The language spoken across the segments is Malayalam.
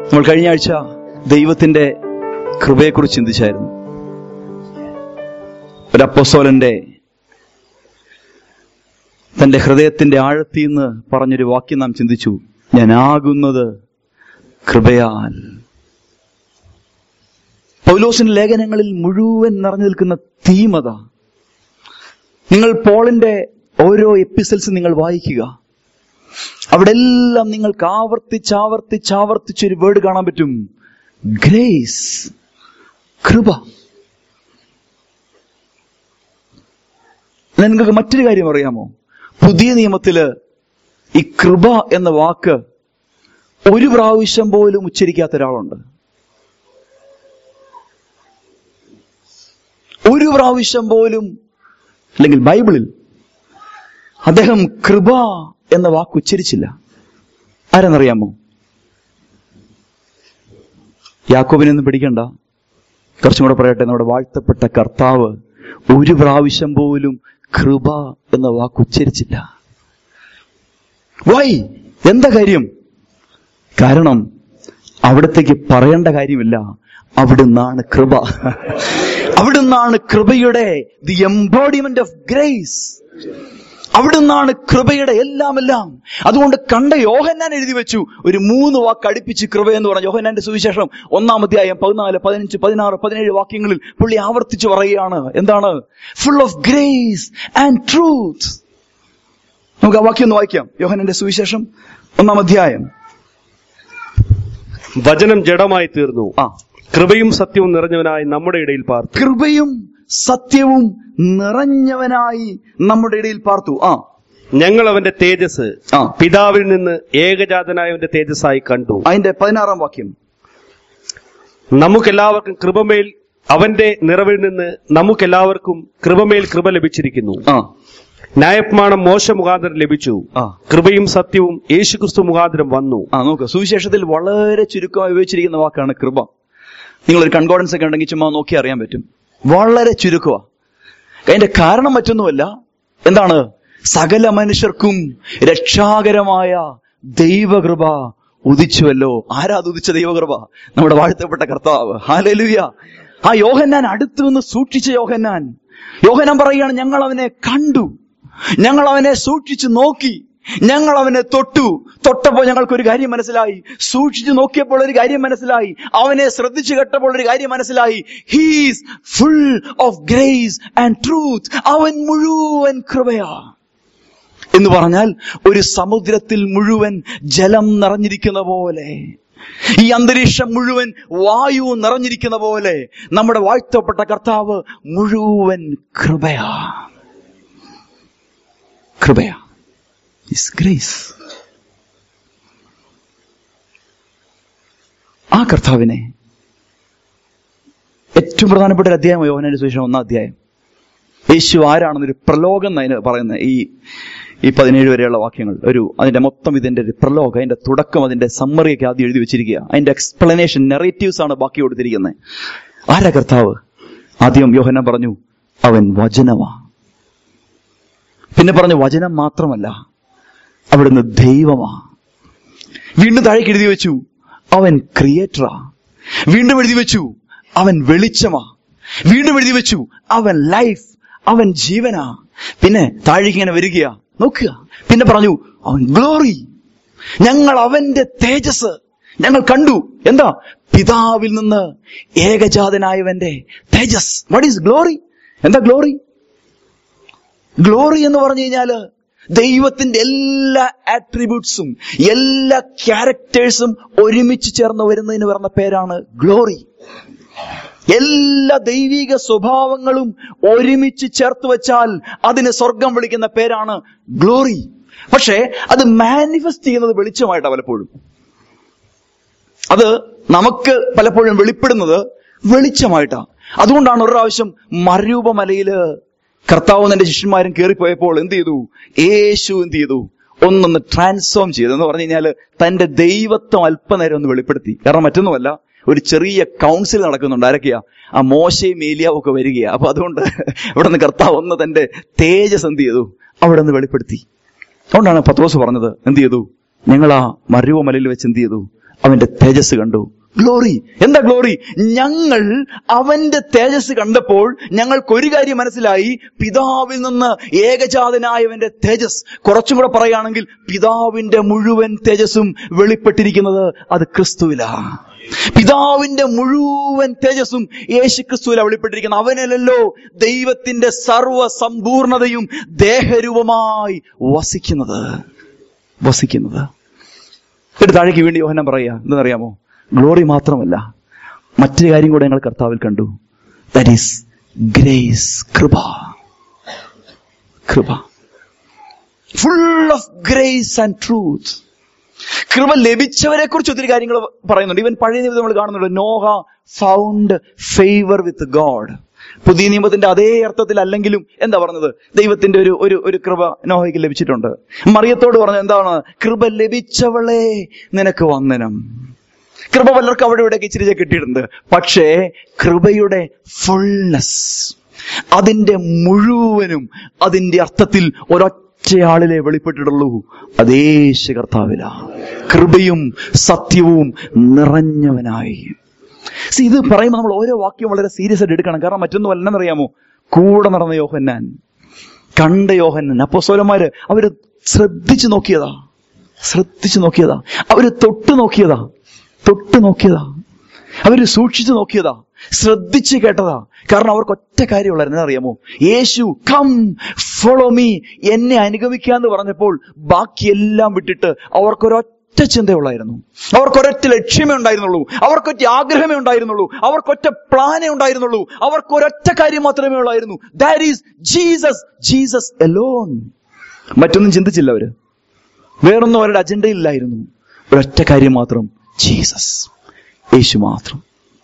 നമ്മൾ കഴിഞ്ഞ ആഴ്ച ദൈവത്തിന്റെ കൃപയെക്കുറിച്ച് ചിന്തിച്ചായിരുന്നു ഒരു അപ്പോസ്തോലന്റെ തന്റെ ഹൃദയത്തിന്റെ ആഴത്തിൽ നിന്ന് പറഞ്ഞൊരു വാക്യം നാം ചിന്തിച്ചു ഞാനാകുന്നത് കൃപയാൽ പൗലോസിന്റെ ലേഖനങ്ങളിൽ മുഴുവൻ നിറഞ്ഞു നിൽക്കുന്ന തീമത നിങ്ങൾ പോളിന്റെ ഓരോ എപ്പിസോഡ്സ് നിങ്ങൾ വായിക്കുക അവിടെ എല്ലാം നിങ്ങൾക്ക് ആവർത്തിച്ച് ആവർത്തിച്ച് ആവർത്തിച്ച് ഒരു വേർഡ് കാണാൻ പറ്റും ഗ്രേസ് കൃപ നിങ്ങൾക്ക് മറ്റൊരു കാര്യം അറിയാമോ പുതിയ നിയമത്തില് ഈ കൃപ എന്ന വാക്ക് ഒരു പ്രാവശ്യം പോലും ഉച്ചരിക്കാത്ത ഒരാളുണ്ട് ഒരു പ്രാവശ്യം പോലും അല്ലെങ്കിൽ ബൈബിളിൽ അദ്ദേഹം കൃപ എന്ന വാക്ക് ഉച്ചരിച്ചില്ല ആരെന്നറിയാമോ യാക്കോബിനൊന്നും പിടിക്കണ്ട കുറച്ചും കൂടെ പറയട്ടെ നമ്മുടെ വാഴ്ത്തപ്പെട്ട കർത്താവ് ഒരു പ്രാവശ്യം പോലും കൃപ എന്ന വാക്ക് ഉച്ചരിച്ചില്ല വൈ എന്താ കാര്യം കാരണം അവിടത്തേക്ക് പറയേണ്ട കാര്യമില്ല അവിടുന്നാണ് കൃപ അവിടുന്നാണ് കൃപയുടെ ദി എംബോഡിമെന്റ് ഓഫ് ഗ്രേസ് അവിടുന്നാണ് കൃപയുടെ എല്ലാം എല്ലാം അതുകൊണ്ട് കണ്ട യോഹന്നാൻ എഴുതി വെച്ചു ഒരു മൂന്ന് വാക്ക് അടുപ്പിച്ച് കൃപ എന്ന് പറഞ്ഞ യോഹന്നാന്റെ സുവിശേഷം ഒന്നാം അധ്യായം പതിനാല് പതിനഞ്ച് പതിനാറ് പതിനേഴ് വാക്യങ്ങളിൽ പുള്ളി ആവർത്തിച്ച് പറയുകയാണ് എന്താണ് full of grace and truth നമുക്ക് ആ വാക്യം ഒന്ന് വായിക്കാം യോഹന്നാന്റെ സുവിശേഷം ഒന്നാം അധ്യായം വചനം ജഡമായി തീർന്നു ആ കൃപയും സത്യവും നിറഞ്ഞവനായി നമ്മുടെ ഇടയിൽ പാർത്തു കൃപയും സത്യവും നിറഞ്ഞവനായി നമ്മുടെ ഇടയിൽ പാർത്തു ആ ഞങ്ങൾ അവന്റെ തേജസ് ആ. പിതാവിൽ നിന്ന് ഏകജാതനായവന്റെ തേജസ്സായി കണ്ടു അതിന്റെ പതിനാറാം വാക്യം നമുക്കെല്ലാവർക്കും കൃപമേൽ അവന്റെ നിറവിൽ നിന്ന് നമുക്കെല്ലാവർക്കും കൃപമേൽ കൃപ ലഭിച്ചിരിക്കുന്നു ആ ന്യായപ്രമാണം മോശ മുഖാന്തരം ലഭിച്ചു ആ കൃപയും സത്യവും യേശുക്രിസ്തു മുഖാന്തരം വന്നു ആ നോക്ക് സുവിശേഷത്തിൽ വളരെ ചുരുക്കമായി ഉപയോഗിച്ചിരിക്കുന്ന വാക്കാണ് കൃപ നിങ്ങളൊരു കൺകോഡൻസ് ഒക്കെ ഉണ്ടെങ്കിൽ ചുമ്മാ നോക്കി അറിയാൻ പറ്റും വളരെ ചുരുക്കമാ അതിന്റെ കാരണം മറ്റൊന്നുമല്ല എന്താണ് സകല മനുഷ്യർക്കും രക്ഷാകരമായ ദൈവകൃപ ഉദിച്ചുവല്ലോ ആരാ അത് ഉദിച്ച ദൈവകൃപ നമ്മുടെ വാഴ്ത്തപ്പെട്ട കർത്താവ് ഹാലലുയ ആ യോഹന്നാൻ അടുത്തു നിന്ന് സൂക്ഷിച്ച യോഹന്നാൻ യോഹന്നാൻ പറയുകയാണ് ഞങ്ങൾ അവനെ കണ്ടു ഞങ്ങൾ അവനെ സൂക്ഷിച്ചു നോക്കി ഞങ്ങൾ അവനെ തൊട്ടു തൊട്ടപ്പോൾ ഞങ്ങൾക്ക് ഒരു കാര്യം മനസ്സിലായി സൂക്ഷിച്ചു നോക്കിയപ്പോൾ ഒരു കാര്യം മനസ്സിലായി അവനെ ശ്രദ്ധിച്ചു കേട്ടപ്പോൾ ഒരു കാര്യം മനസ്സിലായി he's full of grace and truth അവൻ മുഴുവൻ കൃപയാ എന്ന് പറഞ്ഞാൽ ഒരു സമുദ്രത്തിൽ മുഴുവൻ ജലം നിറഞ്ഞിരിക്കുന്ന പോലെ ഈ അന്തരീക്ഷം മുഴുവൻ വായു നിറഞ്ഞിരിക്കുന്ന പോലെ നമ്മുടെ വാഴ്ത്തപ്പെട്ട കർത്താവ് മുഴുവൻ കൃപയാ കൃപയാ ഇസ് ഗ്രേസ് ആ കർത്താവിനെ ഏറ്റവും പ്രധാനപ്പെട്ട ഒരു അധ്യായം യോഹനാന്റെ സുവിശേഷം ഒന്നാം അധ്യായം യേശു ആരാണെന്നൊരു പ്രലോകം എന്നതിന് പറയുന്നത് ഈ ഈ പതിനേഴ് വരെയുള്ള വാക്യങ്ങൾ ഒരു അതിന്റെ മൊത്തം ഇതിന്റെ ഒരു പ്രലോകം അതിന്റെ തുടക്കം അതിന്റെ സമ്മറിയൊക്കെ ആദ്യം എഴുതി വെച്ചിരിക്കുക അതിന്റെ എക്സ്പ്ലനേഷൻ നെറേറ്റീവ്സ് ആണ് ബാക്കി കൊടുത്തിരിക്കുന്നത് ആരാ കർത്താവ് ആദ്യം യോഹന പറഞ്ഞു അവൻ വചനമാ പിന്നെ പറഞ്ഞു വചനം മാത്രമല്ല അവിടുന്ന് ദൈവമാ വീണ്ടും താഴേക്ക് എഴുതി വെച്ചു അവൻ ക്രിയേറ്ററാ വീണ്ടും എഴുതി വെച്ചു അവൻ വെളിച്ചമാ വീണ്ടും എഴുതി വെച്ചു അവൻ ലൈഫ് അവൻ ജീവനാ പിന്നെ താഴേക്ക് ഇങ്ങനെ വരികയാ നോക്കുക പിന്നെ പറഞ്ഞു അവൻ ഗ്ലോറി ഞങ്ങൾ അവന്റെ തേജസ് ഞങ്ങൾ കണ്ടു എന്താ പിതാവിൽ നിന്ന് ഏകജാതനായവന്റെ തേജസ് വാട്ട് ഈസ് ഗ്ലോറി എന്താ ഗ്ലോറി ഗ്ലോറി എന്ന് പറഞ്ഞു കഴിഞ്ഞാല് ദൈവത്തിന്റെ എല്ലാ ആട്രിബ്യൂട്ട്സും എല്ലാ ക്യാരക്ടേഴ്സും ഒരുമിച്ച് ചേർന്ന് വരുന്നതിന് പറഞ്ഞ പേരാണ് ഗ്ലോറി എല്ലാ ദൈവിക സ്വഭാവങ്ങളും ഒരുമിച്ച് ചേർത്ത് വെച്ചാൽ അതിന് സ്വർഗം വിളിക്കുന്ന പേരാണ് ഗ്ലോറി പക്ഷേ അത് മാനിഫെസ്റ്റ് ചെയ്യുന്നത് വെളിച്ചമായിട്ടാണ് പലപ്പോഴും അത് നമുക്ക് പലപ്പോഴും വെളിപ്പെടുന്നത് വെളിച്ചമായിട്ടാ അതുകൊണ്ടാണ് ഒരു പ്രാവശ്യം മരൂപമലയില് കർത്താവും തന്റെ ശിഷ്യന്മാരും കയറിപ്പോയപ്പോൾ എന്ത് ചെയ്തു യേശു എന്ത് ചെയ്തു ഒന്നൊന്ന് ട്രാൻസ്ഫോം ചെയ്തു എന്ന് പറഞ്ഞു കഴിഞ്ഞാൽ തന്റെ ദൈവത്വം അല്പനേരം ഒന്ന് വെളിപ്പെടുത്തി കാരണം മറ്റൊന്നുമല്ല ഒരു ചെറിയ കൗൺസിൽ നടക്കുന്നുണ്ട് ആരൊക്കെയാ ആ മോശയും ഏലിയാവും ഒക്കെ വരികയാ അപ്പൊ അതുകൊണ്ട് ഇവിടെ നിന്ന് കർത്താവ് ഒന്ന് തന്റെ തേജസ് എന്ത് ചെയ്തു അവിടെ നിന്ന് വെളിപ്പെടുത്തി അതുകൊണ്ടാണ് പത്രോസ് പറഞ്ഞത് എന്ത് ചെയ്തു ഞങ്ങൾ ആ മരുവ മലയിൽ വെച്ച് എന്ത് ചെയ്തു അവന്റെ തേജസ് കണ്ടു ഗ്ലോറി എന്താ ഗ്ലോറി ഞങ്ങൾ അവന്റെ തേജസ് കണ്ടപ്പോൾ ഞങ്ങൾക്ക് ഒരു കാര്യം മനസ്സിലായി പിതാവിൽ നിന്ന് ഏകജാതനായവന്റെ തേജസ് കുറച്ചും കൂടെ പറയുകയാണെങ്കിൽ പിതാവിന്റെ മുഴുവൻ തേജസ്സും വെളിപ്പെട്ടിരിക്കുന്നത് അത് ക്രിസ്തുവിലാ പിതാവിന്റെ മുഴുവൻ തേജസ്സും യേശു ക്രിസ്തുവില വെളിപ്പെട്ടിരിക്കുന്നത് അവനിലല്ലോ ദൈവത്തിന്റെ സർവ സമ്പൂർണതയും ദേഹരൂപമായി വസിക്കുന്നത് വസിക്കുന്നത് എന്നിട്ട് താഴേക്ക് വേണ്ടി യോഹനം പറയാ എന്തെന്നറിയാമോ ഗ്ലോറി മാത്രമല്ല മറ്റൊരു കാര്യം കൂടെ ഞങ്ങൾ കർത്താവിൽ കണ്ടു ദാറ്റ് ഈസ് ഗ്രേസ് കൃപ കൃപ full of grace and truth കൃപ ലഭിച്ചവരെ കുറിച്ച് ഒത്തിരി കാര്യങ്ങൾ പറയുന്നുണ്ട് ഇവൻ പഴയ നിയമത്തിൽ നമ്മൾ കാണുന്നുണ്ട് Noah found favour with God പുതിയ നിയമത്തിന്റെ അതേ അർത്ഥത്തിൽ അല്ലെങ്കിലും എന്താ പറഞ്ഞത് ദൈവത്തിന്റെ ഒരു ഒരു ഒരു കൃപ നോഹയ്ക്ക് ലഭിച്ചിട്ടുണ്ട് മറിയത്തോട് പറഞ്ഞത് എന്താണ് കൃപ ലഭിച്ചവളെ നിനക്ക് വന്ദനം കൃപ പലർക്കും അവിടെ ഇവിടെ ഇച്ചിരി കിട്ടിയിട്ടുണ്ട് പക്ഷേ കൃപയുടെ ഫുൾനെസ് അതിന്റെ മുഴുവനും അതിന്റെ അർത്ഥത്തിൽ ഒരൊറ്റയാളിലെ വെളിപ്പെട്ടിട്ടുള്ളൂ അതേശ കർത്താവില കൃപയും സത്യവും നിറഞ്ഞവനായി See, ഇത് പറയുമ്പോൾ നമ്മൾ ഓരോ വാക്യം വളരെ സീരിയസ് ആയിട്ട് എടുക്കണം കാരണം മറ്റൊന്നും അല്ലെന്നറിയാമോ കൂടെ നടന്ന യോഹന്നാൻ കണ്ട യോഹന്നാൻ അപ്പോസ്തലന്മാര് അവര് ശ്രദ്ധിച്ചു നോക്കിയതാ ശ്രദ്ധിച്ചു നോക്കിയതാ അവര് തൊട്ട് നോക്കിയതാ തൊട്ട് നോക്കിയതാ അവര് സൂക്ഷിച്ചു നോക്കിയതാ ശ്രദ്ധിച്ച് കേട്ടതാ കാരണം അവർക്ക് ഒറ്റ കാര്യമുള്ളായിരുന്നു അറിയാമോ യേശു കം ഫോളോ മീ എന്നെ അനുഗമിക്കാന്ന് പറഞ്ഞപ്പോൾ ബാക്കിയെല്ലാം വിട്ടിട്ട് അവർക്കൊരൊറ്റ ചിന്തയുള്ളായിരുന്നു അവർക്കൊരൊറ്റ ലക്ഷ്യമേ ഉണ്ടായിരുന്നുള്ളൂ അവർക്കൊറ്റ ആഗ്രഹമേ ഉണ്ടായിരുന്നുള്ളൂ അവർക്കൊറ്റ പ്ലാനേ ഉണ്ടായിരുന്നുള്ളൂ അവർക്കൊരൊറ്റ കാര്യം മാത്രമേ ഉള്ളായിരുന്നു that is Jesus Jesus alone മറ്റൊന്നും ചിന്തിച്ചില്ല അവര് വേറൊന്നും അവരുടെ അജണ്ടയിലായിരുന്നു ഒരൊറ്റ കാര്യം മാത്രം ജീസസ് യേശു മാത്രം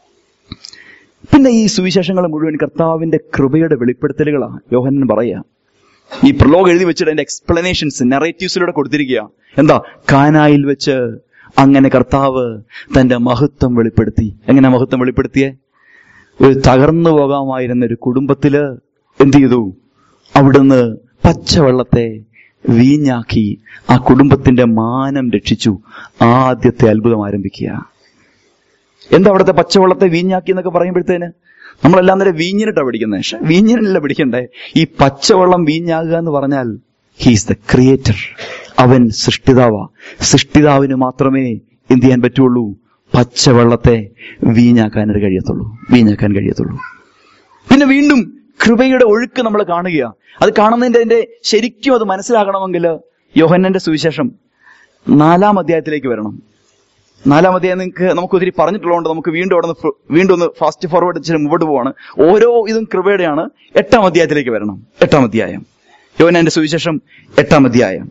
പിന്നെ ഈ സുവിശേഷങ്ങൾ മുഴുവൻ കർത്താവിന്റെ കൃപയുടെ വെളിപ്പെടുത്തലുകളാണ് യോഹന്നൻ പറയാ ഈ പ്രലോഗ് എഴുതി വെച്ചിട്ട് അതിന്റെ എക്സ്പ്ലനേഷൻസ് നെറേറ്റീവ്സിലൂടെ കൊടുത്തിരിക്കുക എന്താ കാനായിൽ വെച്ച് അങ്ങനെ കർത്താവ് തന്റെ മഹത്വം വെളിപ്പെടുത്തി എങ്ങനെ മഹത്വം വെളിപ്പെടുത്തിയേ ഒരു തകർന്നു പോകാമായിരുന്ന ഒരു കുടുംബത്തില് എന്ത് ചെയ്തു അവിടുന്ന് പച്ചവെള്ളത്തെ വീഞ്ഞാക്കി ആ കുടുംബത്തിന്റെ മാനം രക്ഷിച്ചു ആദ്യത്തെ അത്ഭുതം ആരംഭിക്കുക എന്താ അവിടുത്തെ പച്ചവെള്ളത്തെ വീഞ്ഞാക്കി എന്നൊക്കെ പറയുമ്പോഴത്തേന് നമ്മളെല്ലാം നേരെ വീഞ്ഞിനിട്ടാ പിടിക്കുന്നത് പക്ഷെ വീഞ്ഞിനല്ല പിടിക്കണ്ടേ ഈ പച്ചവെള്ളം വീഞ്ഞാകുക എന്ന് പറഞ്ഞാൽ ഹീസ് ദ ക്രിയേറ്റർ അവൻ സൃഷ്ടിതാവാ സൃഷ്ടിതാവിന് മാത്രമേ എന്ത് ചെയ്യാൻ പറ്റുള്ളൂ പച്ചവെള്ളത്തെ വീഞ്ഞാക്കാനായിട്ട് കഴിയത്തുള്ളൂ വീഞ്ഞാക്കാൻ കഴിയത്തുള്ളൂ പിന്നെ വീണ്ടും കൃപയുടെ ഒഴുക്ക് നമ്മൾ കാണുക അത് കാണുന്നതിന്റെ അതിന്റെ ശരിക്കും അത് മനസ്സിലാകണമെങ്കിൽ യോഹന്നന്റെ സുവിശേഷം നാലാം അധ്യായത്തിലേക്ക് വരണം നാലാം അധ്യായം നിങ്ങൾക്ക് നമുക്ക് ഒത്തിരി പറഞ്ഞിട്ടുള്ളതുകൊണ്ട് നമുക്ക് വീണ്ടും അവിടെ നിന്ന് വീണ്ടും ഒന്ന് ഫാസ്റ്റ് ഫോർവേഡ് ഇച്ചിരി മുമ്പോട്ട് പോവാണ് ഓരോ ഇതും കൃപയുടെയാണ് എട്ടാം അധ്യായത്തിലേക്ക് വരണം എട്ടാം അധ്യായം യോഹന്നന്റെ സുവിശേഷം എട്ടാം അധ്യായം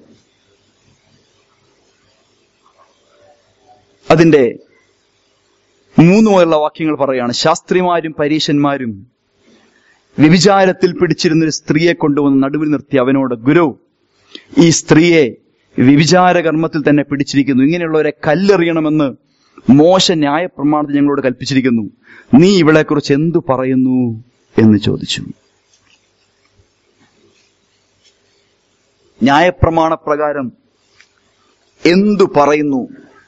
അതിന്റെ മൂന്ന് മുതലുള്ള വാക്യങ്ങൾ പറയാണ് ശാസ്ത്രിമാരും പരീശന്മാരും വ്യഭിചാരത്തിൽ പിടിച്ചിരുന്നൊരു സ്ത്രീയെ കൊണ്ടുവന്ന് നടുവിൽ നിർത്തി അവനോട് ഗുരു ഈ സ്ത്രീയെ വ്യഭിചാര കർമ്മത്തിൽ തന്നെ പിടിച്ചിരിക്കുന്നു ഇങ്ങനെയുള്ളവരെ കല്ലെറിയണമെന്ന് മോശ ന്യായപ്രമാണത്തിൽ ഞങ്ങളോട് കൽപ്പിച്ചിരിക്കുന്നു നീ ഇവളെക്കുറിച്ച് എന്തു പറയുന്നു എന്ന് ചോദിച്ചു ന്യായപ്രമാണ പ്രകാരം എന്തു പറയുന്നു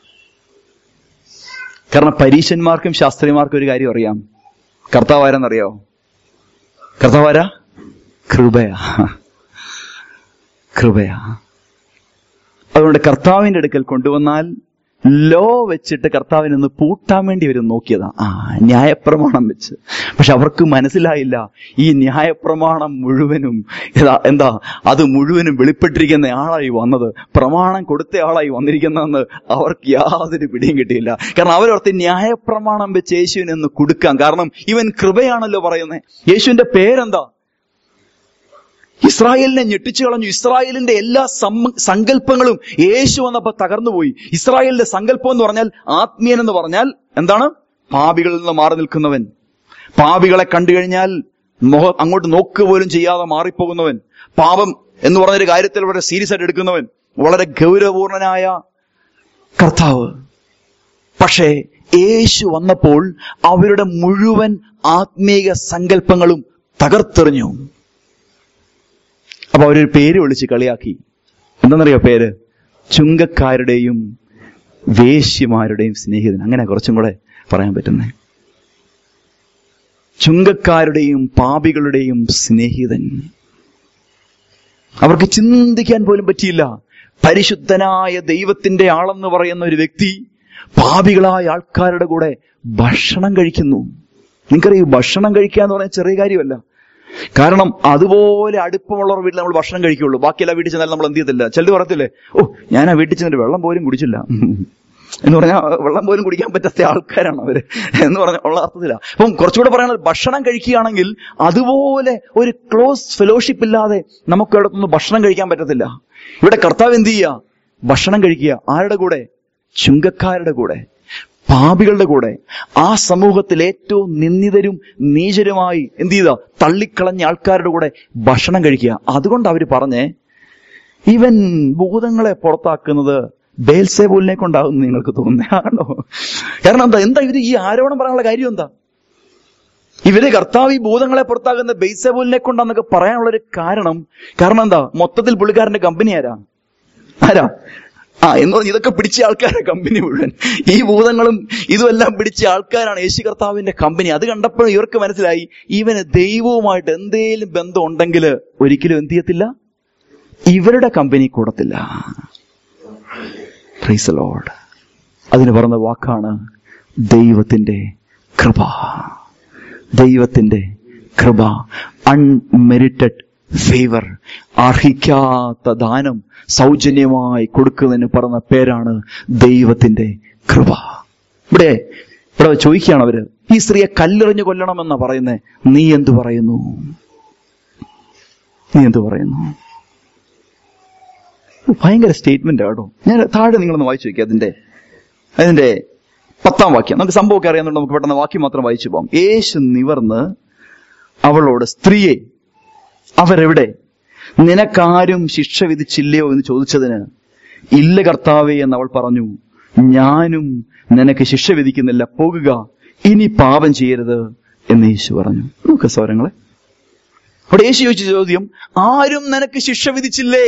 കാരണം പരീശന്മാർക്കും ശാസ്ത്രിമാർക്കും ഒരു കാര്യം അറിയാം കർത്താവ് ആരെന്നറിയോ കർത്താവ് ആരാ കൃപയാ കൃപയാ അതുകൊണ്ട് കർത്താവിന്റെ അടുക്കൽ കൊണ്ടുവന്നാൽ ലോ വെച്ചിട്ട് കർത്താവിനൊന്ന് പൂട്ടാൻ വേണ്ടി വരും നോക്കിയതാ ആ ന്യായപ്രമാണം വെച്ച് പക്ഷെ അവർക്ക് മനസ്സിലായില്ല ഈ ന്യായപ്രമാണം മുഴുവനും ഇതാ എന്താ അത് മുഴുവനും വെളിപ്പെട്ടിരിക്കുന്ന ആളായി വന്നത് പ്രമാണം കൊടുത്ത ആളായി വന്നിരിക്കുന്നതെന്ന് അവർക്ക് യാതൊരു പിടിയും കിട്ടിയില്ല കാരണം അവരോർത്ത് ന്യായപ്രമാണം വെച്ച് യേശുവിനൊന്ന് കൊടുക്കാം കാരണം ഇവൻ കൃപയാണല്ലോ പറയുന്നത് യേശുവിന്റെ പേരെന്താ ഇസ്രായേലിനെ ഞെട്ടിച്ചു കളഞ്ഞു ഇസ്രായേലിന്റെ എല്ലാ സം- സങ്കല്പങ്ങളും യേശു വന്നപ്പോ തകർന്നുപോയി ഇസ്രായേലിന്റെ സങ്കല്പം എന്ന് പറഞ്ഞാൽ ആത്മീയൻ എന്ന് പറഞ്ഞാൽ എന്താണ് പാപികളിൽ നിന്ന് മാറി നിൽക്കുന്നവൻ പാപികളെ കണ്ടു കഴിഞ്ഞാൽ മുഖ അങ്ങോട്ട് നോക്കുക പോലും ചെയ്യാതെ മാറിപ്പോകുന്നവൻ പാപം എന്ന് പറഞ്ഞൊരു കാര്യത്തിൽ വളരെ സീരിയസ് ആയിട്ട് എടുക്കുന്നവൻ വളരെ ഗൗരവപൂർണനായ കർത്താവ് പക്ഷേ യേശു വന്നപ്പോൾ അവരുടെ മുഴുവൻ ആത്മീയ സങ്കല്പങ്ങളും തകർത്തെറിഞ്ഞു അപ്പൊ അവരൊരു പേര് വിളിച്ച് കളിയാക്കി എന്താണെന്നറിയോ പേര് ചുങ്കക്കാരുടെയും വേശ്യമാരുടെയും സ്നേഹിതൻ അങ്ങനെ കുറച്ചും കൂടെ പറയാൻ പറ്റുന്നേ ചുങ്കക്കാരുടെയും പാപികളുടെയും സ്നേഹിതൻ അവർക്ക് ചിന്തിക്കാൻ പോലും പറ്റിയില്ല പരിശുദ്ധനായ ദൈവത്തിന്റെ ആളെന്ന് പറയുന്ന ഒരു വ്യക്തി പാപികളായ ആൾക്കാരുടെ കൂടെ ഭക്ഷണം കഴിക്കുന്നു നിങ്ങൾക്കറിയൂ ഭക്ഷണം കഴിക്കുക എന്ന് പറഞ്ഞാൽ ചെറിയ കാര്യമല്ല കാരണം അതുപോലെ അടുപ്പമുള്ളവർ വീട്ടിൽ നമ്മൾ ഭക്ഷണം കഴിക്കുള്ളൂ ബാക്കിയെല്ലാം വീട്ടിൽ ചെന്നാൽ നമ്മൾ എന്ത് ചെയ്യത്തില്ല ചിലർ പറയത്തില്ലേ ഓ ഞാൻ ആ വീട്ടിൽ ചെന്നിട്ട് വെള്ളം പോലും കുടിച്ചില്ല എന്ന് പറഞ്ഞാൽ വെള്ളം പോലും കുടിക്കാൻ പറ്റാത്ത ആൾക്കാരാണ് അവര് എന്ന് പറഞ്ഞ ഉള്ള അർത്ഥത്തില്ല അപ്പം കുറച്ചുകൂടെ പറയുന്നത് ഭക്ഷണം കഴിക്കുകയാണെങ്കിൽ അതുപോലെ ഒരു ക്ലോസ് ഫെലോഷിപ്പ് ഇല്ലാതെ നമുക്ക് ഇടത്തുനിന്ന് ഭക്ഷണം കഴിക്കാൻ പറ്റത്തില്ല ഇവിടെ കർത്താവ് എന്ത് ചെയ്യുക ഭക്ഷണം കഴിക്കുക ആരുടെ കൂടെ ചുങ്കക്കാരുടെ കൂടെ പാപികളുടെ കൂടെ ആ സമൂഹത്തിൽ ഏറ്റവും നിന്ദിതരും നീചരുമായി എന്ത് ചെയ്ത തള്ളിക്കളഞ്ഞ ആൾക്കാരുടെ കൂടെ ഭക്ഷണം കഴിക്കുക അതുകൊണ്ട് അവര് പറഞ്ഞേ ഇവൻ ഭൂതങ്ങളെ പുറത്താക്കുന്നത് ബേൽസേബൂലിനെ കൊണ്ടാകും നിങ്ങൾക്ക് തോന്നുന്നതാണോ കാരണം എന്താ എന്താ ഇത് ഈ ആരോപണം പറയാനുള്ള കാര്യം എന്താ ഇവര് കർത്താവ് ഈ ഭൂതങ്ങളെ പുറത്താകുന്ന ബെയ്സബൂലിനെ കൊണ്ടാന്നൊക്കെ പറയാനുള്ള ഒരു കാരണം കാരണം എന്താ മൊത്തത്തിൽ പുള്ളിക്കാരന്റെ കമ്പനി ആരാ ആരാ ആ എന്ന് പറഞ്ഞ് ഇതൊക്കെ പിടിച്ച ആൾക്കാരെ കമ്പനി മുഴുവൻ ഈ ഭൂതങ്ങളും ഇതുമെല്ലാം പിടിച്ച ആൾക്കാരാണ് യേശു കർത്താവിന്റെ കമ്പനി അത് കണ്ടപ്പോൾ ഇവർക്ക് മനസ്സിലായി ഇവന് ദൈവവുമായിട്ട് എന്തേലും ബന്ധം ഉണ്ടെങ്കിൽ ഒരിക്കലും എന്ത് ചെയ്യത്തില്ല ഇവരുടെ കമ്പനി കൂടത്തില്ല പ്രൈസ് ലോഡ് അതിന് പറഞ്ഞ വാക്കാണ് ദൈവത്തിന്റെ കൃപ ദൈവത്തിന്റെ കൃപ അൺമെരിറ്റഡ് ഫേവർ അർഹിക്കാത്ത ദാനം സൗജന്യമായി കൊടുക്കുന്നതിന് പറഞ്ഞ പേരാണ് ദൈവത്തിന്റെ കൃപ ഇവിടെ ഇവിടെ ചോദിക്കുകയാണ് അവര് ഈ സ്ത്രീയെ കല്ലെറിഞ്ഞു കൊല്ലണമെന്നാ പറയുന്നേ നീ എന്തു പറയുന്നു നീ എന്തു പറയുന്നു ഭയങ്കര സ്റ്റേറ്റ്മെന്റ് ആട്ടോ ഞാൻ താഴെ നിങ്ങളൊന്ന് വായിച്ചു നോക്കി അതിന്റെ അതിന്റെ പത്താം വാക്യം നമുക്ക് സംഭവമൊക്കെ അറിയാന്നുണ്ട് നമുക്ക് പെട്ടെന്ന് വാക്യം മാത്രം വായിച്ചു പോകാം യേശു നിവർന്ന് അവളോട് സ്ത്രീയെ അവരെവിടെ നിനക്കാരും ശിക്ഷ വിധിച്ചില്ലയോ എന്ന് ചോദിച്ചതിന് ഇല്ല കർത്താവേ എന്ന് അവൾ പറഞ്ഞു ഞാനും നിനക്ക് ശിക്ഷ വിധിക്കുന്നില്ല പോകുക ഇനി പാപം ചെയ്യരുത് എന്ന് യേശു പറഞ്ഞു നോക്ക സ്വരങ്ങളെ അവിടെ യേശു ചോദിച്ച ചോദ്യം ആരും നിനക്ക് ശിക്ഷ വിധിച്ചില്ലേ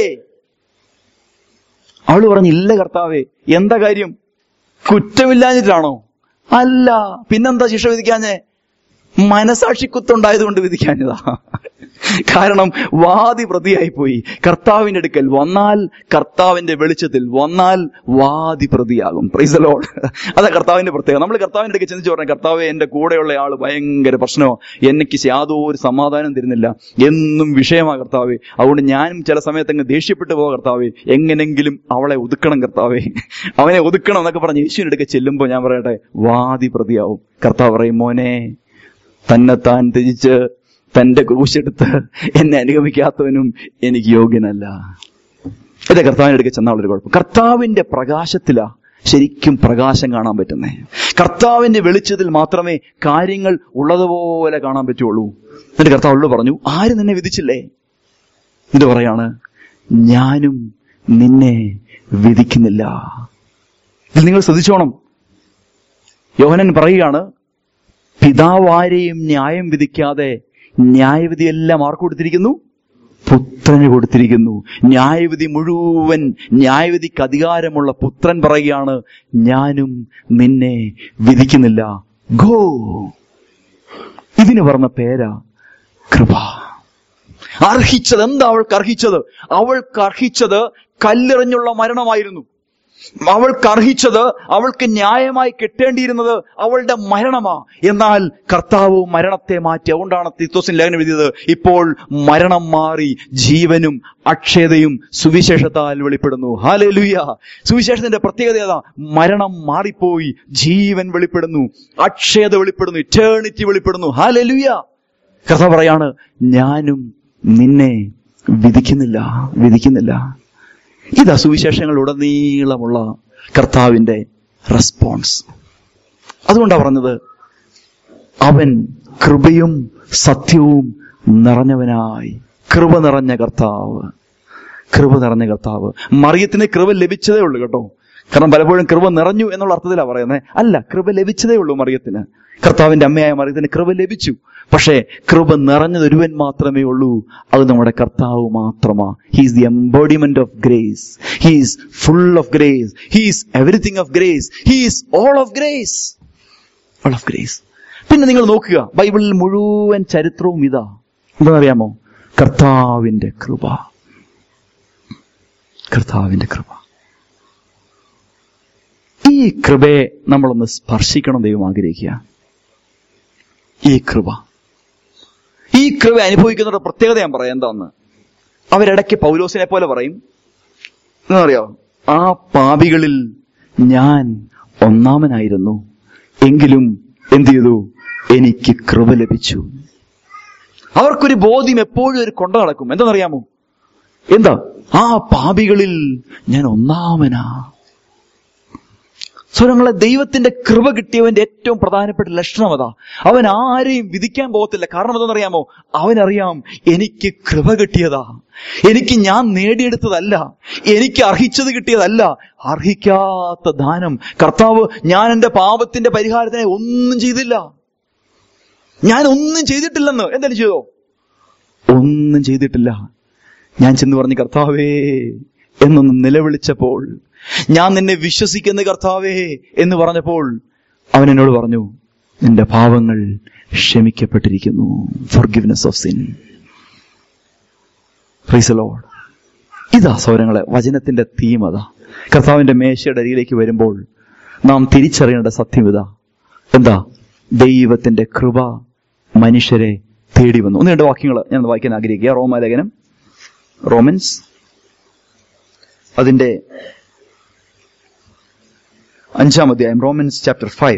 അവള് പറഞ്ഞു ഇല്ല കർത്താവേ എന്താ കാര്യം കുറ്റമില്ലാഞ്ഞിട്ടാണോ അല്ല പിന്നെന്താ ശിക്ഷ വിധിക്കാഞ്ഞേ മനസാക്ഷി കുത്തുണ്ടായതുകൊണ്ട് വിധിക്കാഞ്ഞതാ കാരണം വാദി പ്രതിയായി പോയി കർത്താവിന്റെ അടുക്കൽ വന്നാൽ കർത്താവിന്റെ വെളിച്ചത്തിൽ വന്നാൽ വാദി പ്രതിയാകും പ്രൈസലോഡ് അതാ കർത്താവിന്റെ പ്രത്യേകത നമ്മൾ കർത്താവിന്റെ അടുക്കൽ ചിന്തിച്ചു പറഞ്ഞ കർത്താവെ എന്റെ കൂടെയുള്ള ആള് ഭയങ്കര പ്രശ്നമോ എനിക്ക് യാതൊരു സമാധാനം തരുന്നില്ല എന്നും വിഷയമാ കർത്താവെ അതുകൊണ്ട് ഞാനും ചില സമയത്ത് അങ്ങ് ദേഷ്യപ്പെട്ടു പോകാം കർത്താവെ എങ്ങനെങ്കിലും അവളെ ഒതുക്കണം കർത്താവെ അവനെ ഒതുക്കണം എന്നൊക്കെ പറഞ്ഞ് യേശുവിന്റെ അടുക്കൽ ചെല്ലുമ്പോൾ ഞാൻ പറയട്ടെ വാദി പ്രതിയാവും കർത്താവ് പറയും മോനെ തന്നെത്താൻ ത്യജിച്ച് തന്റെ ക്രൂശെടുത്ത് എന്നെ അനുഗമിക്കാത്തവനും എനിക്ക് യോഗ്യനല്ല ഇത് കർത്താവിന്റെ അടുക്കൽ ചെന്നാളൊരു കുഴപ്പം കർത്താവിന്റെ പ്രകാശത്തിലാ ശരിക്കും പ്രകാശം കാണാൻ പറ്റുന്നേ കർത്താവിന്റെ വെളിച്ചത്തിൽ മാത്രമേ കാര്യങ്ങൾ ഉള്ളതുപോലെ കാണാൻ പറ്റുള്ളൂ എന്നിട്ട് കർത്താവ് പറഞ്ഞു ആരും നിന്നെ വിധിച്ചില്ലേ ഇത് പറയാണ് ഞാനും നിന്നെ വിധിക്കുന്നില്ല ഇത് നിങ്ങൾ ശ്രദ്ധിച്ചോണം യോഹനൻ പറയുകയാണ് പിതാവാരെയും ന്യായം വിധിക്കാതെ ന്യായവിധിയെല്ലാം ആർക്ക് കൊടുത്തിരിക്കുന്നു പുത്രന് കൊടുത്തിരിക്കുന്നു ന്യായവിധി മുഴുവൻ ന്യായവിധിക്ക് അധികാരമുള്ള പുത്രൻ പറയുകയാണ് ഞാനും നിന്നെ വിധിക്കുന്നില്ല ഗോ ഇതിന് പറഞ്ഞ പേരാ കൃപ അർഹിച്ചത് എന്താ അവൾക്ക് അർഹിച്ചത് അവൾക്ക് അർഹിച്ചത് കല്ലെറിഞ്ഞുള്ള മരണമായിരുന്നു അവൾക്ക് അർഹിച്ചത് അവൾക്ക് ന്യായമായി കിട്ടേണ്ടിയിരുന്നത് അവളുടെ മരണമാ എന്നാൽ കർത്താവ് മരണത്തെ മാറ്റി അതുകൊണ്ടാണ് തിത്തോസിൻ ലേഖനം എഴുതിയത് ഇപ്പോൾ മരണം മാറി ജീവനും അക്ഷയതയും സുവിശേഷത്താൽ വെളിപ്പെടുന്നു ഹാലലുയ സുവിശേഷത്തിന്റെ പ്രത്യേകത ഏതാ മരണം മാറിപ്പോയി ജീവൻ വെളിപ്പെടുന്നു അക്ഷയത വെളിപ്പെടുന്നു ഇറ്റേണിറ്റി വെളിപ്പെടുന്നു ഹാലലുയ കഥ പറയാണ് ഞാനും നിന്നെ വിധിക്കുന്നില്ല വിധിക്കുന്നില്ല ഇതാ സുവിശേഷങ്ങൾ ഉടനീളമുള്ള കർത്താവിന്റെ റെസ്പോൺസ് അതുകൊണ്ടാണ് പറഞ്ഞത് അവൻ കൃപയും സത്യവും നിറഞ്ഞവനായി കൃപ നിറഞ്ഞ കർത്താവ് കൃപ നിറഞ്ഞ കർത്താവ് മറിയത്തിന് കൃപ ലഭിച്ചതേ ഉള്ളൂ കേട്ടോ കാരണം പലപ്പോഴും കൃപ നിറഞ്ഞു എന്നുള്ള അർത്ഥത്തിലാണ് പറയുന്നത് അല്ല കൃപ ലഭിച്ചതേ ഉള്ളൂ മറിയത്തിന് കർത്താവിന്റെ അമ്മയായ മറിയത്തിന് കൃപ ലഭിച്ചു പക്ഷേ കൃപ നിറഞ്ഞത് ഒരുവൻ മാത്രമേ ഉള്ളൂ അത് നമ്മുടെ കർത്താവ് മാത്രമാ he's the embodiment of grace he's full of grace he's everything of grace he's all of grace all of grace പിന്നെ നിങ്ങൾ നോക്കുക ബൈബിളിൽ മുഴുവൻ ചരിത്രവും ഇതാ എന്താണെന്നറിയാമോ കർത്താവിന്റെ കൃപ കർത്താവിന്റെ കൃപ ഈ കൃപയെ നമ്മളൊന്ന് സ്പർശിക്കണം ദൈവം ആഗ്രഹിക്കുക ഈ കൃപ ഈ കൃപ അനുഭവിക്കുന്നവരുടെ പ്രത്യേകത ഞാൻ പറയാം എന്താന്ന് അവരിടയ്ക്ക് പൗലോസിനെ പോലെ പറയും എന്നറിയോ ആ പാപികളിൽ ഞാൻ ഒന്നാമനായിരുന്നു എങ്കിലും എന്ത് ചെയ്തു എനിക്ക് കൃപ ലഭിച്ചു അവർക്കൊരു ബോധ്യം എപ്പോഴും ഒരു കൊണ്ട നടക്കും എന്താണെന്നറിയാമോ എന്താ ആ പാപികളിൽ ഞാൻ ഒന്നാമനാ സ്വരങ്ങളെ ദൈവത്തിന്റെ കൃപ കിട്ടിയവന്റെ ഏറ്റവും പ്രധാനപ്പെട്ട ലക്ഷണം അതാ അവൻ ആരെയും വിധിക്കാൻ പോകത്തില്ല കാരണം എന്തെന്നറിയാമോ അവനറിയാം എനിക്ക് കൃപ കിട്ടിയതാ എനിക്ക് ഞാൻ നേടിയെടുത്തതല്ല എനിക്ക് അർഹിച്ചത് കിട്ടിയതല്ല അർഹിക്കാത്ത ദാനം കർത്താവ് ഞാൻ എന്റെ പാപത്തിന്റെ പരിഹാരത്തിനെ ഒന്നും ചെയ്തില്ല ഞാൻ ഒന്നും ചെയ്തിട്ടില്ലെന്ന് എന്തായാലും ചെയ്തോ ഒന്നും ചെയ്തിട്ടില്ല ഞാൻ ചെന്ന് പറഞ്ഞു കർത്താവേ എന്നൊന്ന് നിലവിളിച്ചപ്പോൾ ഞാൻ നിന്നെ വിശ്വസിക്കുന്ന കർത്താവേ എന്ന് പറഞ്ഞപ്പോൾ അവൻ എന്നോട് പറഞ്ഞു നിന്റെ പാവങ്ങൾ ക്ഷമിക്കപ്പെട്ടിരിക്കുന്നു ഫോർഗിവ്നെസ് ഓഫ് സിൻ ലോഡ് ഇതാ സൗരങ്ങളെ വചനത്തിന്റെ തീം അതാ കർത്താവിന്റെ മേശയുടെ അരിയിലേക്ക് വരുമ്പോൾ നാം തിരിച്ചറിയേണ്ട സത്യം ഇതാ എന്താ ദൈവത്തിന്റെ കൃപ മനുഷ്യരെ തേടി വന്നു ഒന്ന് രണ്ട് വാക്യങ്ങൾ ഞാൻ വായിക്കാൻ ആഗ്രഹിക്കുക റോമാലേഖനം റോമൻസ് അതിന്റെ അഞ്ചാം അധ്യായം റോമൻസ് ചാപ്റ്റർ ഫൈവ്